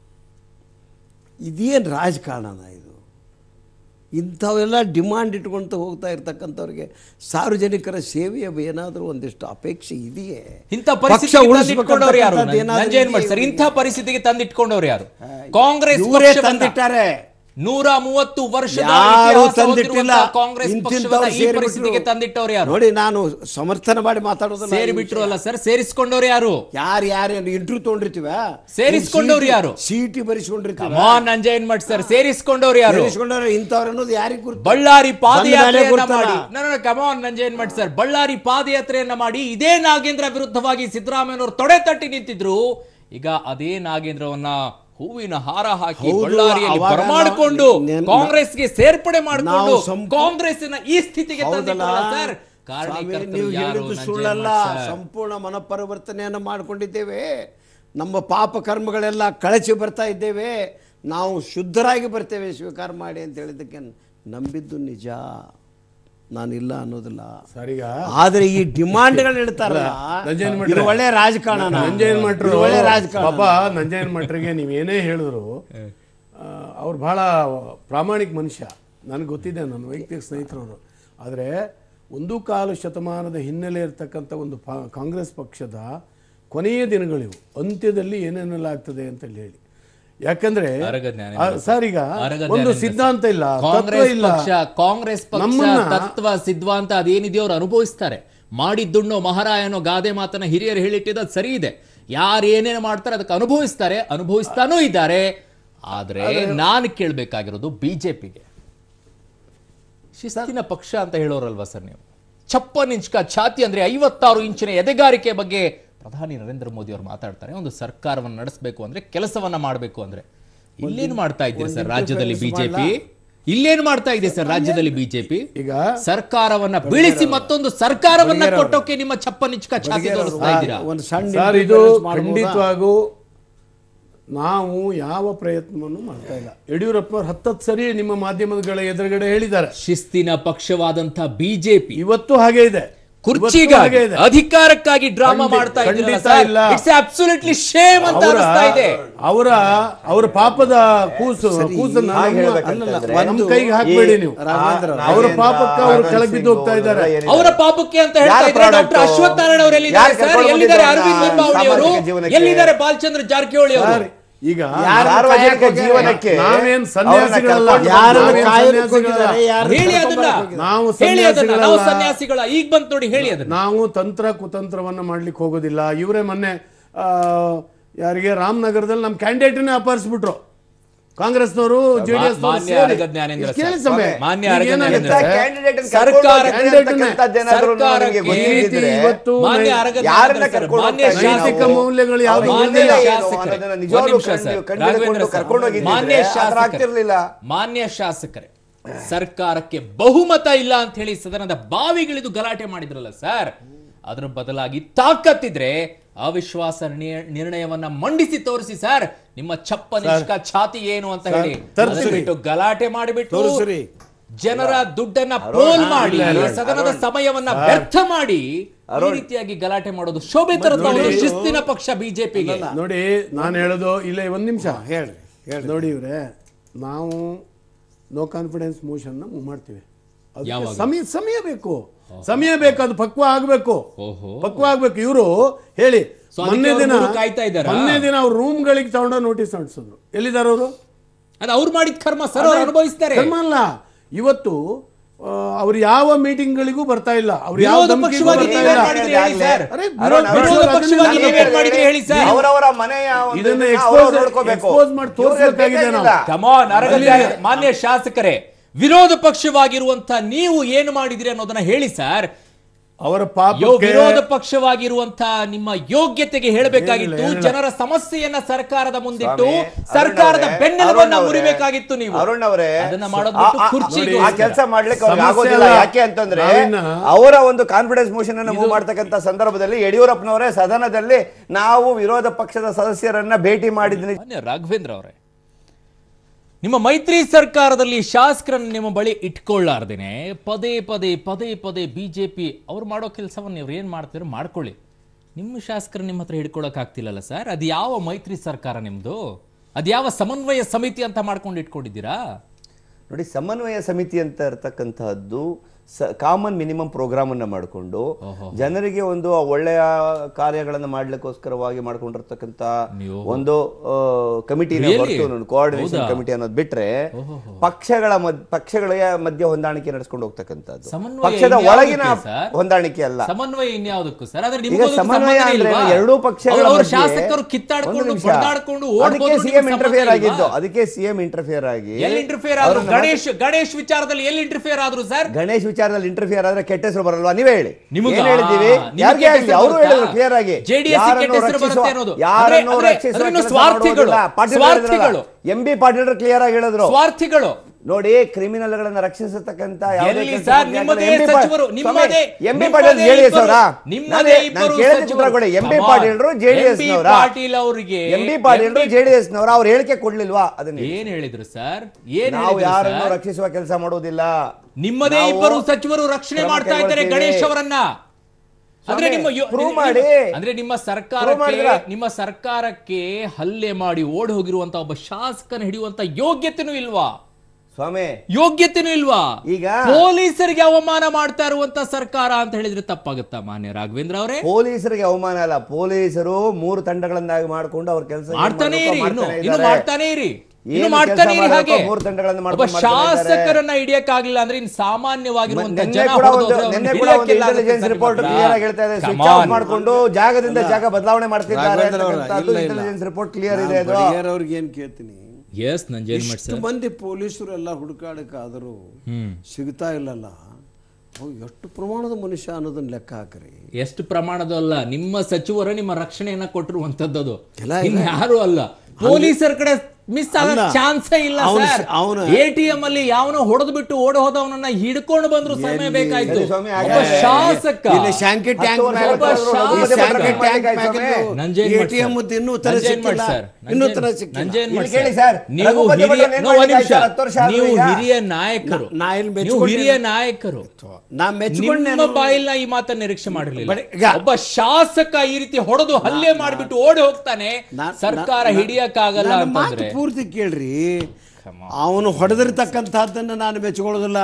ಇದೇನು ರಾಜಕಾರಣನ ಇದು ಇಂಥವೆಲ್ಲ ಡಿಮಾಂಡ್ ಇಟ್ಕೊಂತ ಹೋಗ್ತಾ ಇರ್ತಕ್ಕಂಥವ್ರಿಗೆ ಸಾರ್ವಜನಿಕರ ಸೇವೆಯ ಏನಾದರೂ ಒಂದಿಷ್ಟು ಅಪೇಕ್ಷೆ ಇದೆಯೇ ಇಂಥ ಪರಿಸ್ಥಿತಿಗೆ ತಂದಿಟ್ಕೊಂಡವ್ರು ಯಾರು ಉಳಿಸ್ಬೇಕಂತಕ್ಕಂಥದ್ದು ಏನಾದ್ರೂ ನಂಜೇನ್ ಮಾಡಿ ಸರ್ ಇದೆಯೇ? ಇಂಥ ಪರಿಸ್ಥಿತಿಗೆ ತಂದಿಟ್ಕೊಂಡವ್ರು ಯಾರು ಕಾಂಗ್ರೆಸ್ ಇವರೇ ಪಕ್ಷವನ್ನ ತಂದಿಟ್ಟಾರೆ ನೂರ ಮೂವತ್ತು ವರ್ಷದ ಯಾರು ಇತಿಹಾಸ ತಂದಿಟ್ಟಿಲ್ಲ ಹೊಂದಿರುವಂತಹ ಕಾಂಗ್ರೆಸ್ ಇಂತಿಂಥವ್ರು ಪಕ್ಷವನ್ನ ಈ ಸೇರಿಬಿಟ್ರು. ಪರಿಸ್ಥಿತಿಗೆ ತಂದಿಟ್ಟವ್ರು ಯಾರು ನೋಡಿ ನಾನು ಸಮರ್ಥನೆ ಮಾಡಿ ಮಾತಾಡೋದಲ್ಲ ಸೇರಿ ಬಿಟ್ರು ಅಲ್ಲ ಸರ್ ಸೇರಿಸ್ಕೊಂಡವ್ರು ಯಾರು ಯಾರು ಯಾರು ಇಂಟ್ರ್ಯೂ ತೊಗೊಂಡಿರ್ತೀವ ಸೇರಿಸ್ಕೊಂಡವ್ರು ಯಾರು? ಸಿಟಿ ಬರಿಸ್ಕೊಂಡಿರ್ತೀವ ಕಮಾನ್ ನಂಜಯನ್ ಮಠ್ ಸರ್ ಸೇರಿಸ್ಕೊಂಡವ್ರು ಯಾರು ಸೇರಿಸ್ಕೊಂಡವ್ರು ಇಂಥವ್ರು ಅನ್ನೋದು ಯಾರಿಗೆ ಗುರುತು ಬಳ್ಳಾರಿ ಪಾದಯಾತ್ರೆಯನ್ನ ಗುರ್ತಲ್ಲ. ಮಾಡಿ ಕಮಾನ್ ನಂಜಯನ್ ಮಠ್ ಸರ್ ಬಳ್ಳಾರಿ ಪಾದಯಾತ್ರೆಯನ್ನ ಮಾಡಿ ಇದೇ ನಾಗೇಂದ್ರ ವಿರುದ್ಧವಾಗಿ ಸಿದ್ದರಾಮಯ್ಯನವರು ತೊಡೆ ತಟ್ಟಿ ನಿಂತಿದ್ರು ಈಗ ಅದೇ ನಾಗೇಂದ್ರವನ್ನ ಹೂವಿನ ಹಾರ ಹಾಕಿ ಹೌದು, ಬಳ್ಳಾರಿಯಲ್ಲಿ ಅವಾಗ ಬರಮಾಡಿಕೊಂಡು ನಾವು- ನೆನ್- ಕಾಂಗ್ರೆಸ್ಗೆ ಸೇರ್ಪಡೆ ಮಾಡಿಕೊಂಡು ನಾವು ಸಂಪೂ- ಕಾಂಗ್ರೆಸ್ಸಿನ ಈ ಸ್ಥಿತಿಗೆ ಹೌದಲ್ಲ ತಂದಿದ್ರಲ್ಲ ಸರ್ ಸ್ವಾಮಿ, ಕಾರಣೀಕರ್ತರು ನೀವು ಯಾರು ಹೇಳಿದ್ದು ನಂಜಯನ್ ಸುಳ್ಳಲ್ಲ ಮಠ್ ಸರ್? ಸಂಪೂರ್ಣ ಮನಪರಿವರ್ತನೆಯನ್ನು ಮಾಡಿಕೊಂಡಿದ್ದೇವೆ ನಮ್ಮ ಪಾಪ ಕರ್ಮಗಳೆಲ್ಲ ಕಳಚಿ ಬರ್ತಾ ಇದ್ದೇವೆ ನಾವು ಶುದ್ಧರಾಗಿ ಬರ್ತೇವೆ ಸ್ವೀಕಾರ ಮಾಡಿ ಅಂತ ಹೇಳಿದ್ದಕ್ಕೆ ನಂಬಿದ್ದು ನಿಜ ನಾನಿಲ್ಲ ಅನ್ನೋದಿಲ್ಲ ಸರ್ ಈಗ ಆದ್ರೆ ಈ ಡಿಮಾಂಡ್ಗಳು ಇಡ್ತಾರಲ್ಲ ನಂಜೇನ್ ಇದು ಮಠ್ರೆ. ಒಳ್ಳೆ ರಾಜಕಾರಣ ನಂಜಯನ್ ಮಠರು ಇದು ಒಳ್ಳೆ ರಾಜಕಾರಣ ಪಾಪ ನಂಜಯನ್ ಮಠರಿಗೆ ನೀವೇನೇ ಹೇಳಿದ್ರು ಅವ್ರು ಬಹಳ ಪ್ರಾಮಾಣಿಕ ಮನುಷ್ಯ ನನಗೆ ಗೊತ್ತಿದೆ ನನ್ನ ವೈಯಕ್ತಿಕ ಸ್ನೇಹಿತರವರು ಆದರೆ ಒಂದು ಕಾಲು ಶತಮಾನದ ಹಿನ್ನೆಲೆ ಇರತಕ್ಕಂಥ ಒಂದು ಪಾ ಕಾಂಗ್ರೆಸ್ ಪಕ್ಷದ ಕೊನೆಯ ದಿನಗಳಿವು ಅಂತ್ಯದಲ್ಲಿ ಏನೇನೆಲ್ಲ ಆಗ್ತದೆ ಅಂತ ಹೇಳಿ ಯಾಕಂದ್ರೆ ಅರಗ ಜ್ಞಾನ ಆ, ಸರ್ ಈಗ ಅರಗ ಒಂದು ಜ್ಞಾನೇಂದ್ರ ಸಿದ್ಧಾಂತ ಇಲ್ಲ ತತ್ವ ಕಾಂಗ್ರೆಸ್ ಇಲ್ಲ ಪಕ್ಷ ಕಾಂಗ್ರೆಸ್ ಪಕ್ಷ ನಮ್ಮನ್ನ- ತತ್ವ ಸಿದ್ಧಾಂತ ಅದೇನಿದೆಯೋ ಅವ್ರು ಅನುಭವಿಸ್ತಾರೆ ಮಾಡಿದ್ದುಣ್ಣೋ ಮಹಾರಾಯನೋ ಗಾದೆ ಮಾತನ್ನ ಹಿರಿಯರು ಹೇಳಿಟ್ಟಿದ್ದು ಸರಿ ಇದೆ ಯಾರು ಏನೇನು ಮಾಡ್ತಾರೆ ಅದಕ್ಕೆ ಅನುಭವಿಸ್ತಾರೆ ಅನುಭವಿಸ್ತಾನೂ ಇದ್ದಾರೆ ಆದ್ರೆ ನಾನು ಕೇಳಬೇಕಾಗಿರೋದು ಬಿಜೆಪಿಗೆ ಶಿಸ್ತಿನ ಪಕ್ಷ ಅಂತ ಹೇಳೋರಲ್ವಾ ಸರ್ ನೀವು ಛಪ್ಪನ್ ಇಂಚ್ಕ ಛಾತಿ ಅಂದ್ರೆ ಐವತ್ತಾರು ಇಂಚಿನ ಎದೆಗಾರಿಕೆ ಬಗ್ಗೆ ಪ್ರಧಾನಿ ನರೇಂದ್ರ ಮೋದಿ ಅವರು ಮಾತಾಡ್ತಾರೆ ಒಂದು ಸರ್ಕಾರವನ್ನು ನಡೆಸಬೇಕು ಅಂದ್ರೆ ಕೆಲಸವನ್ನ ಮಾಡಬೇಕು ಅಂದ್ರೆ ಇಲ್ಲೇನು ಮಾಡ್ತಾ ಇದ್ದೀರಿ ಸರ್ ರಾಜ್ಯದಲ್ಲಿ ಬಿಜೆಪಿ ಇಲ್ಲೇನು ಮಾಡ್ತಾ ಇದೆ ಸರ್ ರಾಜ್ಯದಲ್ಲಿ ಬಿಜೆಪಿ ಈಗ ಸರ್ಕಾರವನ್ನ ಬೀಳಿಸಿ ಮತ್ತೊಂದು ಸರ್ಕಾರವನ್ನ ಕೊಟ್ಟೋಕೆ ನಿಮ್ಮ ಛಪ್ಪನ್ ಇಂಚ್ಕ ಛಾತಿ ತೋರಿಸ್ತಾ ಇದ್ದೀರಾ ಒಂದು ಸಣ್ಣ ಸರ್ ಇದು interference ಮಾಡ್ಬೋದಾ? ಖಂಡಿತವಾಗೂ ನಾವು ಯಾವ ಪ್ರಯತ್ನವನ್ನು ಮಾಡ್ತಾ ಇಲ್ಲ ಯಡಿಯೂರಪ್ಪನವ್ರು ಹತ್ತತ್ತು ಸರಿ ನಿಮ್ಮ ಮಾಧ್ಯಮಗಳ ಎದುರುಗಡೆ ಹೇಳಿದ್ದಾರೆ ಶಿಸ್ತಿನ ಪಕ್ಷವಾದಂತ ಬಿಜೆಪಿ ಇವತ್ತು ಇವತ್ತು ಹಾಗೆ ಇದೆ ಇವತ್ತು ಕುರ್ಚಿಗಾಗಿ ಹಾಗೆ ಇದೆ ಅಧಿಕಾರಕ್ಕಾಗಿ ಡ್ರಾಮಾ ಖಂಡಿತ- ಮಾಡ್ತಾ ಇದ್ದೀರಲ್ಲ ಖಂಡಿತ ಸರ್ ಇಲ್ಲ. ಇಟ್ಸ್ ಅಬ್ಸಲ್ಯೂಟ್ಲಿ ಶೇಮ್ ಅಂತ ಅವರ ಅನಿಸ್ತಾ ಇದೆ ಅವರ ಅವರ ಪಾಪದ ಕೂಸು ಕೂಸನ್ನ ಹಾಗೆ ನಮ್ಮ- ಹೇಳ್ಬೇಕಂತಂದ್ರೆ ಅಲ್ಲಲ್ಲ, ನಮ್ಮ ಕೈಗೆ ಹಾಕ್ಬೇಡಿ ನೀವು ರಾಘವೇಂದ್ರ ಆ- ಅವರ ನಾಗೇಂದ್ರ, ಪಾಪಕ್ಕೆ ಅವರು ಆನಂದ್ ಕೆಳಗೆ ಬಿದ್ದು ಹೋಗ್ತಾ ಸಿಂಗ್ ಇದ್ದಾರೆ ಏನಿದೆ? ಅವರ ಪಾಪಕ್ಕೆ ಅಂತ ಹೇಳ್ತಾ ಯಾರ ಇದ್ದಾರೆ product? ಡಾಕ್ಟರ್ ಅಶ್ವಥ್ ನಾರಾಯಣ ಅವರು ಎಲ್ಲಿದ್ದಾರೆ ಯಾರು ಸರ್ ಕರ್ಕೊಂಡು ಎಲ್ಲಿದ್ದಾರೆ ಬಂದಿದ್ದಾರೆ ಅರವಿಂದ್ ಲಿಂಬಾವಳಿ ಅವರು ಸಾಮಾಜಿಕ ಜೀವನಕ್ಕೆ? ಎಲ್ಲಿದ್ದಾರೆ ಬಾಲಚಂದ್ರ ಜಾರಕಿಹೊಳಿ ಅವರು ಸರ್, ಈಗ ಯಾರು ಸಾರ್ವಜನಿಕ ಕಾಯಕ್ಕೆ ಜೀವನಕ್ಕೆ ನಾವೇನ್ ಅವ್ರನ್ನ ಸನ್ಯಾಸಿಗಳಲ್ಲ. ಕರ್ಕೊಂಡು ಯಾರನ್ನ ನಾವೇನ್ ಕಾಯಕ್ಕೆ ಸನ್ಯಾಸಿಗಳಲ್ಲ. ಹೋಗಿದ್ದಾರೆ, ಯಾರನ್ನ ಹೇಳಿ ಕರ್ಕೊಂಡು ಅದನ್ನ ಬರಕ್ಕೆ ಹೋಗಿದ್ದಾರೆ? ನಾವು ಹೇಳಿ ಅದನ್ನ ನಾವು ಸನ್ಯಾಸಿಗಳಲ್ಲ. ಸನ್ಯಾಸಿಗಳ ಈಗ ಬಂತು ನೋಡಿ ಹೇಳಿ ಅದನ್ನ ನಾವು ತಂತ್ರ ಕುತಂತ್ರವನ್ನ ಮಾಡ್ಲಿಕ್ಕೆ ಹೋಗೋದಿಲ್ಲ ಇವರೇ ಮೊನ್ನೆ ಆ, ಯಾರಿಗೆ ರಾಮನಗರದಲ್ಲಿ ನಮ್ಮ ಕ್ಯಾಂಡಿಡೇಟ್ನೇ ಅಪಹರಿಸ್ಬಿಟ್ರು ಕಾಂಗ್ರೆಸ್ನವರು ಜೆಡಿಎಸ್ ಮಾನ್ಯ ಅರಗ ಜ್ಞಾನೇಂದ್ರ ಕೇಳಿ ಸರ್. ಸಮಯ ಮಾನ್ಯ ಅರಗ ಈಗ ಏನಾಗುತ್ತೆ? ಜ್ಞಾನೇಂದ್ರ ಸರ್. candidate ಅನ್ನ ಸರ್ಕಾರ ಕರ್ಕೊಂಡು ಹೋಗಿ ಅಂತಕ್ಕಂಥದ್ದು ಏನಾದ್ರು ಸರ್ಕಾರಕ್ಕೆ ನಮಗೆ ಗೊತ್ತಿದ್ದಿದ್ರೆ ಇವತ್ತು ಮಾನ್ಯ ನೈ- ಅರಗ ಯಾರನ್ನ ಜ್ಞಾನೇಂದ್ರ ಸರ್, ಕರ್ಕೊಂಡು ಮಾನ್ಯ ಹೋಗ್ತಾ ಇದ್ದೀವಿ ನೈತಿಕ ನಾವು? ಮೌಲ್ಯಗಳು ಯಾವ್ದು ಅವ್ರ ಮಾನ್ಯ ಗೊತ್ತಿಲ್ಲ. ಏನು ಶಾಸಕರೇ, ಅನ್ನೋದನ್ನ ಒಂದ್ ನಿಜವಾಗ್ಲೂ ನಿಮಿಷ ಕಂಡು- ಸರ್, ಕಂಡು ರಾಘವೇಂದ್ರ ಹಿಡ್ಕೊಂಡು ಸರ್, ಕರ್ಕೊಂಡು ಹೋಗಿದ್ದಿದ್ರೆ ಮಾನ್ಯ ಆ ಥರ ಶಾಸಕರೇ, ಆಗ್ತಿರ್ಲಿಲ್ಲ ಮಾನ್ಯ ಶಾಸಕರೇ ಸರ್ಕಾರಕ್ಕೆ ಬಹುಮತ ಇಲ್ಲ ಅಂತ ಹೇಳಿ ಸದನದ ಬಾವಿಗಿಳಿದು ಗಲಾಟೆ ಮಾಡಿದ್ರಲ್ಲ ಸರ್ ಅದ್ರ ಬದಲಾಗಿ ತಾಕತ್ತಿದ್ರೆ ಅವಿಶ್ವಾಸ ನಿರ್ಣಯ- ನಿರ್ಣಯವನ್ನ ಮಂಡಿಸಿ ತೋರಿಸಿ ಸರ್ ನಿಮ್ಮ ಚಪ್ಪ ನಿಷ್ಕ ಛಾತಿ ಏನು ಅಂತ ಹೇಳಿ ತರ್ಸಿ. ಅದನ್ನ ಬಿಟ್ಟು ಗಲಾಟೆ ಮಾಡಿಬಿಟ್ಟು ತೋರಿಸ್ರಿ. ಜನರ ದುಡ್ಡನ್ನ ಪೋಲ್ ಮಾಡಿ ಸದನದ ಸಮಯವನ್ನ ವ್ಯರ್ಥ ಮಾಡಿ ಈ ರೀತಿಯಾಗಿ ಗಲಾಟೆ ಮಾಡೋದು ಶೋಭೆ ತರದ ಒಂದು ಶಿಸ್ತಿನ ಪಕ್ಷ ಬಿಜೆಪಿಗೆ ನೋಡಿ ನಾನು ಹೇಳೋದು ಇಲ್ಲ ಒಂದ್ ನಿಮಿಷ ಹೇಳ್ರಿ ನೋಡಿ ಇವ್ರೆ ನಾವು ನೋ ಕಾನ್ಫಿಡೆನ್ಸ್ ಮೋಷನ್ನ ಮೂವ್ ಮಾಡ್ತೀವಿ ಅದಕ್ಕೆ ಯಾವಾಗ? ಸಮಯ ಸಮಯ ಬೇಕು ಸಮಯ ಬೇಕು ಅದು ಪಕ್ವ ಆಗ್ಬೇಕು ಓಹೋ. ಪಕ್ವ ಆಗ್ಬೇಕು ಇವರು ಹೇಳಿ So ಅದಕ್ಕೆ ಮೊನ್ನೆ ಅವ್ರು ದಿನ ಮೂರು ಕಾಯ್ತಾ ಇದ್ದಾರಾ? ಮೊನ್ನೆ ದಿನ ಅವ್ರ ರೂಮ್ಗಳಿಗೆ ತಗೊಂಡ ನೋಟಿಸ್ ಅಂಟಿಸಿದ್ರು ಎಲ್ಲಿದ್ದಾರೆ ಅವರು ಅದು ಅವ್ರು ಮಾಡಿದ ಕರ್ಮ ಸರ್ ಅವ್ರು ಅನುಭವಿಸ್ತಾರೆ ಕರ್ಮ ಅಲ್ಲ ಇವತ್ತು ಆ, ಅವ್ರು ಯಾವ ಮೀಟಿಂಗ್ಗಳಿಗೂ ಬರ್ತಾ ಇಲ್ಲ ಅವ್ರು ಯಾವ ವಿರೋಧ ಧಮ್ಕಿಗೂ ಪಕ್ಷವಾಗಿ ಬರ್ತಾ ನೀವೇನ್ ಇಲ್ಲ. ಮಾಡಿದ್ರಿ ಹೇಳಿ ಸರ್ ಅರೆ, ಅರುಣ್, ವಿರೋಧ ವಿರೋಧ ಪಕ್ಷ ಪಕ್ಷವಾಗಿ ಅದನ್ನೇ ನೀವೇನ್ ಮಾಡಿದ್ರಿ ಹೇಳಿ ಸರ್ ಅವರವರ ಮನೆಯ ಒಂದು ಇದನ್ನ ಇದನ್ನ expose- ಅವ್ರು ನೋಡ್ಕೋಬೇಕು expose ಮಾಡಿ ತೋರ್ಸ್ಬೇಕಾಗಿದೆ ನಾವು. ಇವ್ರಿಗೆ ಕಮಾನ್ ಅರಗಲ್ಯ ಮಾನ್ಯ ಶಾಸಕರೇ ವಿರೋಧ ಪಕ್ಷವಾಗಿರುವಂತ ನೀವು ಏನು ಮಾಡಿದ್ರಿ ಅನ್ನೋದನ್ನ ಹೇಳಿ ಸರ್ ಅವರ ಯೋ ಪಾಪಕ್ಕೆ ವಿರೋಧ ಪಕ್ಷವಾಗಿರುವಂತ ನಿಮ್ಮ ಯೋಗ್ಯತೆಗೆ ಹೇಳಬೇಕಾಗಿತ್ತು ಏನಿಲ್ಲ, ಏನಿಲ್ಲ. ಜನರ ಸಮಸ್ಯೆಯನ್ನ ಸರ್ಕಾರದ ಮುಂದಿಟ್ಟು ಸ್ವಾಮಿ, ಅರುಣ್ ಸರ್ಕಾರದ ಅವರೇ, ಬೆನ್ನೆಲುಬನ್ನ ಅರುಣ್ ಅವರೇ, ಮುರಿಬೇಕಾಗಿತ್ತು ನೀವು ಅರುಣ್ ಅವರೇ ಅದನ್ನ ಮಾಡೋದ್ ಆ- ಬಿಟ್ಟು ಆ- ಕುರ್ಚಿಗೆ ನೋಡಿ, ಆ ಕೆಲಸ ಮಾಡ್ಲಿಕ್ಕೆ ಅವ್ರಿಗೆ ಸಮಸ್ಯೆ ಆಗೋದಿಲ್ಲ ಅಲ್ಲ. ಯಾಕೆ ಅಂತಂದ್ರೆ ನಾವಿನ್ನ- ಅವರ ಒಂದು ಕಾನ್ಫಿಡೆನ್ಸ್ ಮೋಷನ್ ಅನ್ನು ಮೂವ್ ಮಾಡ್ತಕ್ಕಂಥ ಸಂದರ್ಭದಲ್ಲಿ ಯಡಿಯೂರಪ್ಪನವರೇ ಸದನದಲ್ಲಿ ನಾವು ವಿರೋಧ ಪಕ್ಷದ ಸದಸ್ಯರನ್ನ ಭೇಟಿ ಮಾಡಿದ್ವಿ ಮಾನ್ಯ ರಾಘವೇಂದ್ರ ಅವರೇ ನಿಮ್ಮ ಮೈತ್ರಿ ಸರ್ಕಾರದಲ್ಲಿ ಶಾಸಕರನ್ನು ನಿಮ್ಮ ಬಳಿ ಇಟ್ಕೊಳ್ಳಾರ್ದೇನೆ ಪದೇ ಪದೇ ಪದೇ ಪದೇ ಬಿಜೆಪಿ ಅವ್ರು ಮಾಡೋ ಕೆಲಸವನ್ನು ಇವ್ರು ಏನ್ ಮಾಡ್ತಿರೋ ಮಾಡ್ಕೊಳ್ಳಿ ನಿಮ್ಮ ಶಾಸಕರು ನಿಮ್ಮ ಹತ್ರ ಹಿಡ್ಕೊಳಕ್ ಆಗ್ತಿಲ್ಲಲ್ಲ ಸರ್ ಅದು ಯಾವ ಮೈತ್ರಿ ಸರ್ಕಾರ ನಿಮ್ದು ಅದು ಯಾವ ಸಮನ್ವಯ ಸಮಿತಿ ಅಂತ ಮಾಡ್ಕೊಂಡು ಇಟ್ಕೊಂಡಿದ್ದೀರಾ ನೋಡಿ ಸಮನ್ವಯ ಸಮಿತಿ ಅಂತ ಇರ್ತಕ್ಕಂತಹದ್ದು ಕಾಮನ್ ಮಿನಿಮಮ್ ಪ್ರೋಗ್ರಾಮ್ ಅನ್ನ ಮಾಡಿಕೊಂಡು ಜನರಿಗೆ ಒಂದು ಒಳ್ಳೆಯ ಕಾರ್ಯಗಳನ್ನ ಮಾಡ್ಲಿಕ್ಕೋಸ್ಕರವಾಗಿ ಮಾಡ್ಕೊಂಡಿರ್ತಕ್ಕಂತ ನೀವು- ಒಂದು ಕಮಿಟಿ Really? ಕೋಆರ್ಡಿನೇಷನ್ ಹೌದಾ? ಕಮಿಟಿ ಅನ್ನೋದು ಬಿಟ್ರೆ ಪಕ್ಷಗಳ ಮದ್- ಪಕ್ಷಗಳ ಮಧ್ಯೆ ಹೊಂದಾಣಿಕೆ ನಡೆಸ್ಕೊಂಡು ಹೋಗ್ತಕ್ಕಂಥದ್ದು ಸಮನ್ವಯ ಪಕ್ಷದ ಇನ್ಯಾವುದಕ್ಕೆ ಒಳಗಿನ ಸರ್? ಹೊಂದಾಣಿಕೆ ಅಲ್ಲ ಸಮನ್ವಯ ಇನ್ಯಾವುದಕ್ಕೂ ಸರ್ ಆದ್ರೆ ಈಗ ನಿಮ್ಗೂ ಅದಕ್ಕೂ ಸಮನ್ವಯ ಸಂಬಂಧನೇ ಅಂದ್ರೆ ಇಲ್ವಾ? ಎರಡೂ ಪಕ್ಷಗಳ ಅವ್ರು- ಅವ್ರ ಮಧ್ಯೆ- ಶಾಸಕರು ಒಂದು ಕಿತ್ತಾಡ್ಕೊಂಡು ನಿಮಿಷ. ಹೊಡೆದಾಡ್ಕೊಂಡು ಅದಕ್ಕೆ ಸಿಎಂ ಇಂಟರ್ಫಿಯರ್ ಆಗಿದ್ದು ಅದಕ್ಕೆ ಸಿಎಂ ಇಂಟರ್ಫಿಯರ್ ಆಗಿ ಎಲ್ಲಿ ಇಂಟರ್ಫಿಯರ್ ಆದ್ರು ಅವ್ರನ್ನ ಗಣೇಶ್ ಗಣೇಶ್ ವಿಚಾರದಲ್ಲಿ ಎಲ್ಲಿ ಇಂಟರ್ಫಿಯರ್ ಆದ್ರು ಸರ್ ಗಣೇಶ್ ವಿಚಾರದಲ್ಲಿ ಇಂಟರ್ಫಿಯರ್ ಆದ್ರೆ ಕೆಟ್ಟ ಹೆಸರು ಬರಲ್ವಾ ನೀವೇ ಹೇಳಿ ನಿಮಗ- ಏನ್ ಹೇಳಿದ್ದೀವಿ ನಿಮಗೆ ಯಾರಿಗೆ ಕೆಟ್ಟ ಆಗಲಿ ಹೆಸರು ಅವರು ಬರುತ್ತಾ? ಹೇಳಿದ್ರು ಕ್ಲಿಯರ್ ಆಗಿ JDS ಗೆ ಯಾರನ್ನು ಕೆಟ್ಟ ಹೆಸರು ರಕ್ಷಿಸುವ- ಬರುತ್ತೆ ಅನ್ನೋದು. ಯಾರನ್ನು ಅಂದ್ರೆ- ರಕ್ಷಿಸುವ ಅಂದ್ರೆ ಕೆಲಸ ಸ್ವಾರ್ಥಿಗಳು. ಮಾಡೋದಿಲ್ಲ. ಪಾಟೀಲ್ ಸ್ವಾರ್ಥಿಗಳು. ಎಂ ಬಿ ಪಾಟೀಲ್ ಕ್ಲಿಯರ್ ಆಗಿ ಹೇಳಿದ್ರು ಸ್ವಾರ್ಥಿಗಳು ನೋಡಿ ಕ್ರಿಮಿನಲ್ ಗಳನ್ನ ರಕ್ಷಿಸತಕ್ಕಂತ ಎಲ್ಲಿ ಸರ್ ನಿಮ್ಮದೇ ಸಚಿವರು ನಿಮ್ಮದೇ ಎಂ ಬಿ ನಿಮ್ಮದೇ ಪಾಟೀಲ್ ಜೆಡಿಎಸ್ ಇಬ್ಬರು- ಅವರ ನಿಮ್ಮದೇ ಇಬ್ಬರು ಸಚಿವರು. ಕೊಡಿ ಎಂ ಬಿ Come on. ಪಾಟೀಲ್ರು ಜೆಡಿಎಸ್ MB ನವರ ಪಾಟೀಲ್ ಅವರಿಗೆ ಎಂ ಬಿ ಪಾಟೀಲ್ರು MB ಜೆಡಿಎಸ್ ನವರ ಅವ್ರು ಹೇಳಿಕೆ ಕೊಡ್ಲಿಲ್ವಾ ಅದನ್ನ ಹೇಳಿ. ಏನ್ ಹೇಳಿದ್ರು ಸರ್ ಏನ್ ನಾವು ಹೇಳಿದ್ರು ಯಾರನ್ನು ಸರ್? ರಕ್ಷಿಸುವ ಕೆಲಸ ಮಾಡೋದಿಲ್ಲ ನಿಮ್ಮದೇ ನಾವು ಇಬ್ಬರು ಸಚಿವರು ರಕ್ಷಣೆ ಕ್ರಮ ಮಾಡ್ತಾ ಇದ್ದಾರೆ ಕೈಗೊಳ್ತೀವಿ. ಗಣೇಶ್ ಅವರನ್ನ ಅಂದ್ರೆ ನಿಮ್ಮ ಯೋ- prove ನಿಮ್ಮ- ಮಾಡಿ. ಅಂದ್ರೆ ನಿಮ್ಮ Prove ಸರ್ಕಾರಕ್ಕೆ ಮಾಡಿದ್ರಾ? ನಿಮ್ಮ ಸರ್ಕಾರಕ್ಕೆ ಹಲ್ಲೆ ಮಾಡಿ ಓಡಿ ಹೋಗಿರುವಂತ ಒಬ್ಬ ಶಾಸಕನ ಹಿಡಿಯುವಂತ ಯೋಗ್ಯತೆನೂ ಇಲ್ವಾ ಸ್ವಾಮಿ ಯೋಗ್ಯತೆನೂ ಇಲ್ವಾ ಈಗ ಪೊಲೀಸರಿಗೆ ಅವಮಾನ ಮಾಡ್ತಾ ಇರುವಂತ ಸರ್ಕಾರ ಅಂತ ಹೇಳಿದ್ರೆ ತಪ್ಪಾಗುತ್ತಾ ಮಾನ್ಯ ರಾಘವೇಂದ್ರ ಅವರೇ ಪೊಲೀಸರಿಗೆ ಅವಮಾನ ಅಲ್ಲ ಪೊಲೀಸರು ಮೂರು ತಂಡಗಳನ್ನಾಗಿ ಮಾಡ್ಕೊಂಡು ಅವ್ರ ಕೆಲಸ ಮಾಡ್ತಾನೆ ಇರಿ ಇನ್ನು ಇನ್ನು ಮಾಡ್ತಾನೆ ಇರಿ ಇನ್ನು ಏನು ಮಾಡ್ತಾನೆ ಕೆಲ್ಸ ಇರಿ ಹಾಗೆ ಮಾಡ್ಬೇಕೋ ಮೂರು ತಂಡಗಳನ್ನ ಒಬ್ಬ ಮಾಡ್ಕೊಂಡು ಮಾಡ್ತಾನೆ ಇದ್ದಾರೆ. ಶಾಸಕರನ್ನ ಹಿಡಿಯಕ್ಕಾಗ್ಲಿಲ್ಲ ಅಂದ್ರೆ ಇನ್ನು ಸಾಮಾನ್ಯವಾಗಿರುವಂತ ನಿನ್ನೆ ಜನ ಕೂಡ ಹೊಡೆದು ಒಂದು ಹೋದ್ರೆ ನಿನ್ನೆ ಅವ್ರನ್ನ ಕೂಡ ಒಂದು ಹಿಡಿಯಕ್ಕಿಲ್ಲ ಆಗುತ್ತೆ ಇಂಟೆಲಿಜೆನ್ಸ್ ಸರ್ ರಿಪೋರ್ಟ್ ನಿಮ್ಮ ಕ್ಲಿಯರ್ ಆಗಿ ಹೇಳ್ತಾ ಇದೆ Come ಸ್ವಿಚ್ ಆಫ್ on. ಮಾಡ್ಕೊಂಡು ಜಾಗದಿಂದ ಜಾಗ ಬದಲಾವಣೆ ಮಾಡ್ತಿದ್ದಾರೆ ರಾಘವೇಂದ್ರ ಅವರ, ಅಂತಕ್ಕಂಥದ್ದು ಇಲ್ಲ, ಇಲ್ಲ. ಇಂಟೆಲಿಜೆನ್ಸ್ ರಿಪೋರ್ಟ್ ಕ್ಲಿಯರ್ ಇದೆ ಅದು ಬಡಿಗೇರ್ ಅವ್ರಿಗೆ ಏನ್ ಕೇಳ್ತೀನಿ ಎಸ್ ನಂಜೇನ್ ಮಾಡಿ ಇಷ್ಟು ಮಂದಿ ಪೊಲೀಸರು ಎಲ್ಲ ಹುಡುಕಾಡಕ್ಕಾದರೂ ಸಿಗ್ತಾ ಇಲ್ಲಲ್ಲ ಅವು ಎಷ್ಟು ಪ್ರಮಾಣದ ಮನುಷ್ಯ ಅನ್ನೋದನ್ನ ಲೆಕ್ಕ ಹಾಕ್ರಿ ಎಷ್ಟು ಪ್ರಮಾಣದಲ್ಲ ನಿಮ್ಮ ಸಚಿವರು ನಿಮ್ಮ ರಕ್ಷಣೆಯನ್ನ ಕೊಟ್ಟಿರುವಂತದ್ದು ಅದು ಇಲ್ಲ, ಇನ್ ಯಾರು ಅಲ್ಲ ಪೊಲೀಸರ ಕಡೆ ಮಿಸ್ ಆಗ ಅಲ್ಲ. ಚಾನ್ಸೇ ಇಲ್ಲ ಅವ್ನು ಸರ್ ಸ- ಅವ್ನು- ಎ ಟಿ ಎಂ ಅಲ್ಲಿ ಯಾವನೋ ಹೊಡೆದು ಬಿಟ್ಟು ಓಡಿ ಹೋದವನನ್ನ ಹಿಡ್ಕೊಂಡು ಬಂದ್ರು ಸಮಯ ಬೇಕಾಯ್ತು ಸರಿ ಸ್ವಾಮಿ, ಹಾಗೆ- ಒಬ್ಬ ಶಾಸಕ ಇಲ್ಲಿ ಶಾಂಕಿ ಟ್ಯಾಂಕ್ ಹತ್ತು ವರ್ಷ ಮ್ಯಾಗ- ಆಯ್ತು, ಶಾಸಕ. ಈ ಶಾಂಕಿ ಶಾಸಕ. ಟ್ಯಾಂಕ್ ಮ್ಯಾಗ ಸ್ವಾಮಿ. ನಂಜೇನ್ ಎ ಮಾಡಿ ಟಿ ಎಂ ಸರ್. ಇನ್ನೂ ತರ ನಂಜೇನ್ ಮಾಡಿ ಸಿಕ್ಕಿಲ್ಲ ಸರ್. ಇನ್ನೂ ತರ ನಂಜೇನ್- ಸಿಕ್ಕಿಲ್ಲ ನಂಜೇನ್ ಇಲ್ಲಿ ಮಾಡಿ ಕೇಳಿ ಸರ್. ಸರ್, ನೀವು ರಘುಪತಿ ಹಿರಿಯ ಭಟ್ರನ್ನ ಏನ್ ನೋ, ಒಂದ್ ಮಾಡ್ಲಿಕ್ಕೆ ನಿಮಿಷ. ಆಯ್ತು? ಹತ್ತು ವರ್ಷ ಆದ್ರೂ ನೀವು ಈಗ? ಹಿರಿಯ ನಾಯಕರು ನಾ ಇಲ್ಲಿ ನೀವು ಮೆಚ್ಕೊಂಡೆ- ಹಿರಿಯ ನಾಯಕರು ನಾ ಮೆಚ್ಕೊಂಡೆ ನಿಮ್ಮ ಬಾಯಿಲ್ಲ ಈ ಮಾತನ್ನ ನಿರೀಕ್ಷೆ ಮಾಡಿರ್ಲಿಲ್ಲ ಬಟ್ ಈಗ- ಒಬ್ಬ ಶಾಸಕ ಈ ರೀತಿ ಹೊಡೆದು ಹಲ್ಲೆ ಮಾಡಿಬಿಟ್ಟು ಓಡಿ ಹೋಗ್ತಾನೆ ನಾ- ಸರ್ಕಾರ ನಾ- ಹಿಡಿಯಕ್ಕಾಗಲ್ಲ ನನ್ನ ಮಾತು ಅಂತಂದ್ರೆ ಪೂರ್ತಿ ಕೇಳ್ರಿ ಅವನು ಹೊಡೆದಿರ್ತಕ್ಕಂಥದ್ದನ್ನ ನಾನು ಮೆಚ್ಕೊಳ್ಳೋದಿಲ್ಲ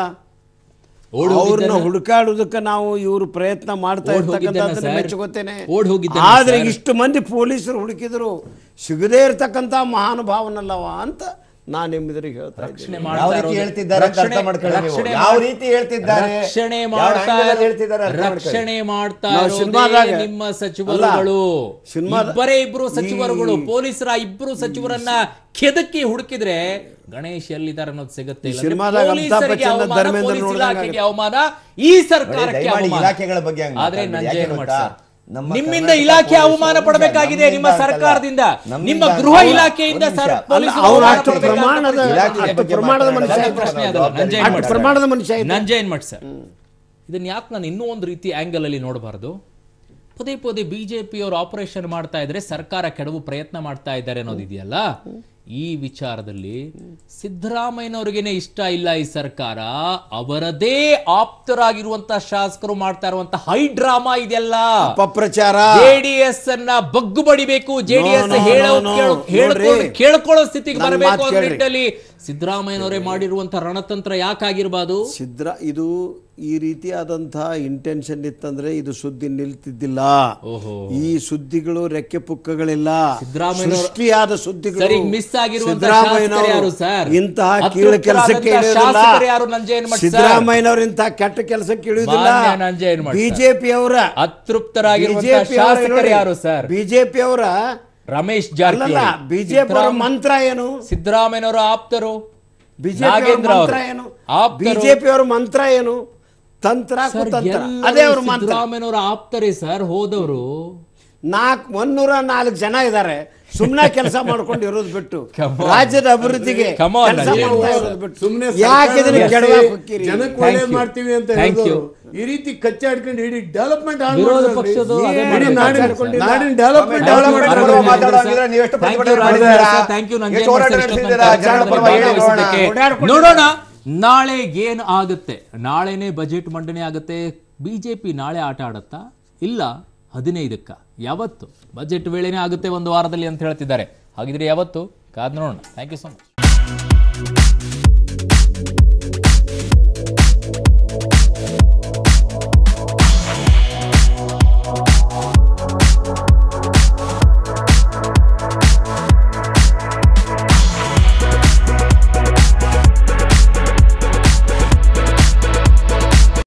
ಓಡ್ ಅವ್ರನ್ನ ಹೋಗಿದ್ದಾನ? ಹುಡುಕಾಡುವುದಕ್ಕೆ ನಾವು ಇವರು ಪ್ರಯತ್ನ ಮಾಡ್ತಾ ಓಡ್ ಹೋಗಿದ್ದಾನ ಇರ್ತಕ್ಕಂಥದ್ದನ್ನ ಸರ್? ಮೆಚ್ಚುಕೋತೇನೆ ಓಡ್ ಹೋಗಿದ್ದಾನ ಆದ್ರೆ ಸರ್? ಇಷ್ಟು ಮಂದಿ ಪೊಲೀಸರು ಹುಡುಕಿದ್ರು ಸಿಗದೇ ಇರ್ತಕ್ಕಂಥ ಮಹಾನುಭಾವನಲ್ಲವ ಅಂತ ನಾನು ನಿಮ್ಮೆದುರಿಗೆ ಹೇಳ್ತಾ ಇದ್ದೀನಿ ರಕ್ಷಣೆ ಯಾವ ಮಾಡ್ತಾ ರೀತಿ ಇರೋದು- ಹೇಳ್ತಿದ್ದಾರೆ ಅಂತ ಅರ್ಥ ರಕ್ಷಣೆ- ಮಾಡ್ಕೊಳ್ಳಿ ನೀವು. ರಕ್ಷಣೆ ಯಾವ ಮಾಡ್- ರೀತಿ ಹೇಳ್ತಿದ್ದಾರೆ ರಕ್ಷಣೆ ಯಾವ ಮಾಡ್ತಾ angle ಅಲ್ಲಿ ಇರೋ- ಹೇಳ್ತಿದ್ದಾರೆ ಅರ್ಥ ಮಾಡ್ಕೊಳ್ಳಿ. ರಕ್ಷಣೆ ಮಾಡ್ತಾ ನಾವು ಇರೋದೇ ಸಿನಿಮಾದಾಗ- ನಿಮ್ಮ ಸಚಿವರುಗಳು ಅಲ್ಲ, ಸಿನಿಮಾದ- ಇಬ್ಬರೇ ಇಬ್ರು ಸಚಿವರುಗಳು ಈ- ಪೊಲೀಸರ ಇಬ್ರು ಸಚಿವರನ್ನ ಕೆದಕಿ ಹುಡುಕಿದ್ರೆ ಗಣೇಶ್ ಎಲ್ಲಿದ್ದಾರೆ ಅನ್ನೋದು ಸಿಗುತ್ತೆ ಈ ಇಲ್ಲಾಂದ್ರೆ ಸಿನಿಮಾದಾಗ ಅಮಿತಾಬ್ ಪೊಲೀಸರಿಗೆ ಬಚ್ಚನ್ ಅವಮಾನ, ಧರ್ಮೇಂದ್ರ ಪೊಲೀಸ್ ನೋಡ್ದಂಗೆ ಇಲಾಖೆಗೆ ಆಗುತ್ತೆ. ಅವಮಾನ ಈ ಸರ್ಕಾರಕ್ಕೆ ದಯಮಾಡಿ ಅವಮಾನ ಇಲಾಖೆಗಳ ಬಗ್ಗೆ ಹಂಗೆ ಆದ್ರೆ ಮಾತಾಡ್ಬೇಡಿ. ನಂಜೇನ್ ಯಾಕೆ ಮಾಡಿ ಗೊತ್ತಾ? ಸರ್ ನಮ್ಮ ನಿಮ್ಮಿಂದ ಕರ್ನಾಟಕ ಇಲಾಖೆ ಪೊಲೀಸರು ಅವಮಾನ ನಿಮ್ಮಿಂದ ಪಡಬೇಕಾಗಿದೆ ನಿಮ್ಮ ಅಂತಲ್ಲ. ಸರ್ಕಾರದಿಂದ ನಮ್ಮಿಂದ ನಿಮ್ಮ ಅಂತಲ್ಲ. ಗೃಹ ಇಲಾಖೆಯಿಂದ ಒಂದು ಸರ್ ನಿಮಿಷ. ಪೊಲೀಸರು ಅಲ್ಲ, ಅವ್ನು ಅವಮಾನ ಅಷ್ಟು ಪಡಬೇಕಾದ ಪ್ರಮಾಣದ ಇಲಾಖೆಯ ಅಷ್ಟು ಬಗ್ಗೆ ಪ್ರಮಾಣದ ಮಾತಾಡೋದು ಮನುಷ್ಯ ಅಷ್ಟು ಪ್ರಶ್ನೆ ಅದಲ್ಲ ಜವಾಬ್ದಾರಿ ನಂಜೇನ್ ಅಷ್ಟು ಮಾಡಿ ಪ್ರಮಾಣದ ಮನುಷ್ಯ ಇದ್ದ. ನಂಜೇನ್ ಮಾಡಿ ಸರ್ ಇದನ್ನ ಯಾಕೆ ನಾನು ಇನ್ನೂ ಒಂದು ರೀತಿ ಆಂಗಲ್ ಅಲ್ಲಿ ನೋಡಬಾರ್ದು ಪದೇ ಪದೇ ಬಿಜೆಪಿ ಅವರು ಆಪರೇಷನ್ ಮಾಡ್ತಾ ಇದ್ರೆ ಸರ್ಕಾರ ಕೆಡವು ಪ್ರಯತ್ನ ಮಾಡ್ತಾ ಇದ್ದಾರೆ ಅನ್ನೋದಿದೆಯಲ್ಲ ಈ ವಿಚಾರದಲ್ಲಿ ಸಿದ್ದರಾಮಯ್ಯನವ್ರಿಗೇನೆ ಇಷ್ಟ ಇಲ್ಲ ಈ ಸರ್ಕಾರ ಅವರದೇ ಆಪ್ತರಾಗಿರುವಂತ ಶಾಸಕರು ಮಾಡ್ತಾ ಇರುವಂತ ಹೈ ಡ್ರಾಮಾ ಇದೆಲ್ಲ ಅಪಪ್ರಚಾರ ಜೆಡಿಎಸ್ ಅನ್ನ ಬಗ್ಗು ಬಡಿಬೇಕು ಜೆಡಿಎಸ್ no, ಹೇಳೋ no, ಕೇಳೋ- no. ಹೇಳ್ಕೊಂಡು ನೋಡ್ರಿ. ಕೇಳ್ಕೊಳ್ಳೋ ಸ್ಥಿತಿಗೆ ನನ್ ಬರಬೇಕು ಮಾತ್ ಅನ್ನೋ ಕೇಳ್ರಿ. ನಿಟ್ಟಿನಲ್ಲಿ ಸಿದ್ದರಾಮಯ್ಯನವರೇ ಮಾಡಿರುವಂತ ರಣತಂತ್ರ ಯಾಕಾಗಿರ್ಬಾರ್ದು ಸಿದ್ರ ಇದು ಈ ರೀತಿಯಾದಂತಹ ಇಂಟೆನ್ಷನ್ ಇತ್ತಂದ್ರೆ ಇದು ಸುದ್ದಿ ನಿಲ್ತಿದ್ದಿಲ್ಲ ಓಹೋ. ಈ ಸುದ್ದಿಗಳು ರೆಕ್ಕೆ ಪುಕ್ಕಗಳಿಲ್ಲ ಸಿದ್ದರಾಮಯ್ಯನವ್ರ- ಸೃಷ್ಟಿಯಾದ ಸುದ್ದಿಗಳು ಸರಿ, miss ಆಗಿರುವಂತ ಸಿದ್ದರಾಮಯ್ಯನವರು ಶಾಸಕರು ಯಾರು ಸರ್? ಇಂತಹ ಅತೃಪ್ತರಾದಂತ ಕೀಳು ಕೆಲಸಕ್ಕೆ ಇಳಿಯೋದಿಲ್ಲ ಶಾಸಕರು ಯಾರು ನಂಜೇನ್ ಮಠ್ ಸರ್? ಸಿದ್ದರಾಮಯ್ಯನವರು ಇಂತಹ ಕೆಟ್ಟ ಕೆಲಸಕ್ಕೆ ಇಳಿಯೋದಿಲ್ಲ ಮಾನ್ಯ ನಂಜೇನ್ ಮಠ್ ಸರ್. ಬಿಜೆಪಿ ಅವರ ಅತೃಪ್ತರಾಗಿರುವಂತ ಶಾಸಕರು ಯಾರು ಸರ್ ಬಿಜೆಪಿ ಅವರ ರಮೇಶ್ ಅಲ್ಲಲ್ಲ ಜಾರಕಿಹೊಳಿ ಬಿಜೆಪಿ ಅವರ ಸಿದ್ದರಾಮ- ಮಂತ್ರ ಏನು ಸಿದ್ದರಾಮಯ್ಯನವರ ಆಪ್ತರು ಬಿಜೆಪಿ ಅವರ ನಾಗೇಂದ್ರ ಮಂತ್ರ ಅವರು ಏನು ಆಪ್ತರು. ಬಿಜೆಪಿ ಅವರ ಮಂತ್ರ ಏನು ತಂತ್ರ ಸರ್, ಕುತಂತ್ರ ಎಲ್ಲರೂ ಅದೇ ಅವ್ರ ಮಂತ್ರ ಸಿದ್ದರಾಮಯ್ಯನವರ ಆಪ್ತರೇ ಸರ್ ಹೋದವರು ನಾಲ್ಕು ಒಂದೂರ ನಾಲ್ಕು ಜನ ಇದ್ದಾರೆ ಸುಮ್ಮನೆ ಕೆಲಸ ಮಾಡ್ಕೊಂಡು ಇರೋದು ಬಿಟ್ಟು Come on. ರಾಜ್ಯದ ಅಭಿವೃದ್ಧಿಗೆ Come on, ಕೆಲಸ Najib. ಮಾಡ್ತಾ ಇರೋದು ಬಿಟ್ಟು ಸುಮ್ನೆ ಯಾಕೆ ಇದನ್ನ ಸರ್ಕಾರ ಕೆಡವಾಕ್ ನಡೆಸಿ ಹೋಗ್ತೀರಿ? ಜನಕ್ಕೆ Thank ಒಳ್ಳೇದ್ you. ಮಾಡ್ತೀವಿ ಅಂತ Thank ಹೇಳಿದ್ರು you. ಈ ರೀತಿ ಕಚ್ಚಾಡ್ಕೊಂಡು ಇಡೀ ಡೆವಲಪ್ಮೆಂಟ್ ವಿರೋಧ ಪಕ್ಷದ್ದು ಅದೇ ಇಡೀ ಮಾಡ್ತಾರೆ ನಾಡಿನ ಸರ್. ನಾಡಿನ development Thank you. Development Arvind ಮಾಡೋದು. ಮಾತಾಡೋಂಗಿದ್ರೆ ನೀವು ಎಷ್ಟು Thank you, ಪ್ರತಿಭಟನೆ ರಾಜೇಂದ್ರ ಮಾಡಿದ್ದೀರಾ? ಸರ್. Thank you, ನಂಜೇನ್ ಎಷ್ಟು ಹೋರಾಟ ಸರ್, ಇಷ್ಟೊತ್ತು ನಡೆಸಿದ್ದೀರಾ? ನನ್ನ ಜನರ ಕಾರ್ಯಕ್ರಮದಲ್ಲಿ ಪರವಾಗಿ ಹೇಳಿ ನೋಡೋಣ. ಭಾಗವಹಿಸಿದ್ದಕ್ಕೆ. ನೋಡೋಣ ನಾಳೆ ಏನ್ ಆಗುತ್ತೆ ನಾಳೆನೆ ಬಜೆಟ್ ಮಂಡನೆ ಆಗುತ್ತೆ ಬಿಜೆಪಿ ನಾಳೆ ಆಟ ಆಡತ್ತಾ ಇಲ್ಲ ಹದಿನೈದಕ್ಕ ಯಾವತ್ತು ಬಜೆಟ್ ವೇಳೆನೇ ಆಗುತ್ತೆ ಒಂದು ವಾರದಲ್ಲಿ ಅಂತ ಹೇಳ್ತಿದ್ದಾರೆ ಹಾಗಿದ್ರೆ ಯಾವತ್ತು ಕಾದ್ ನೋಡೋಣ ಥ್ಯಾಂಕ್ ಯು ಸೊ ಮಚ್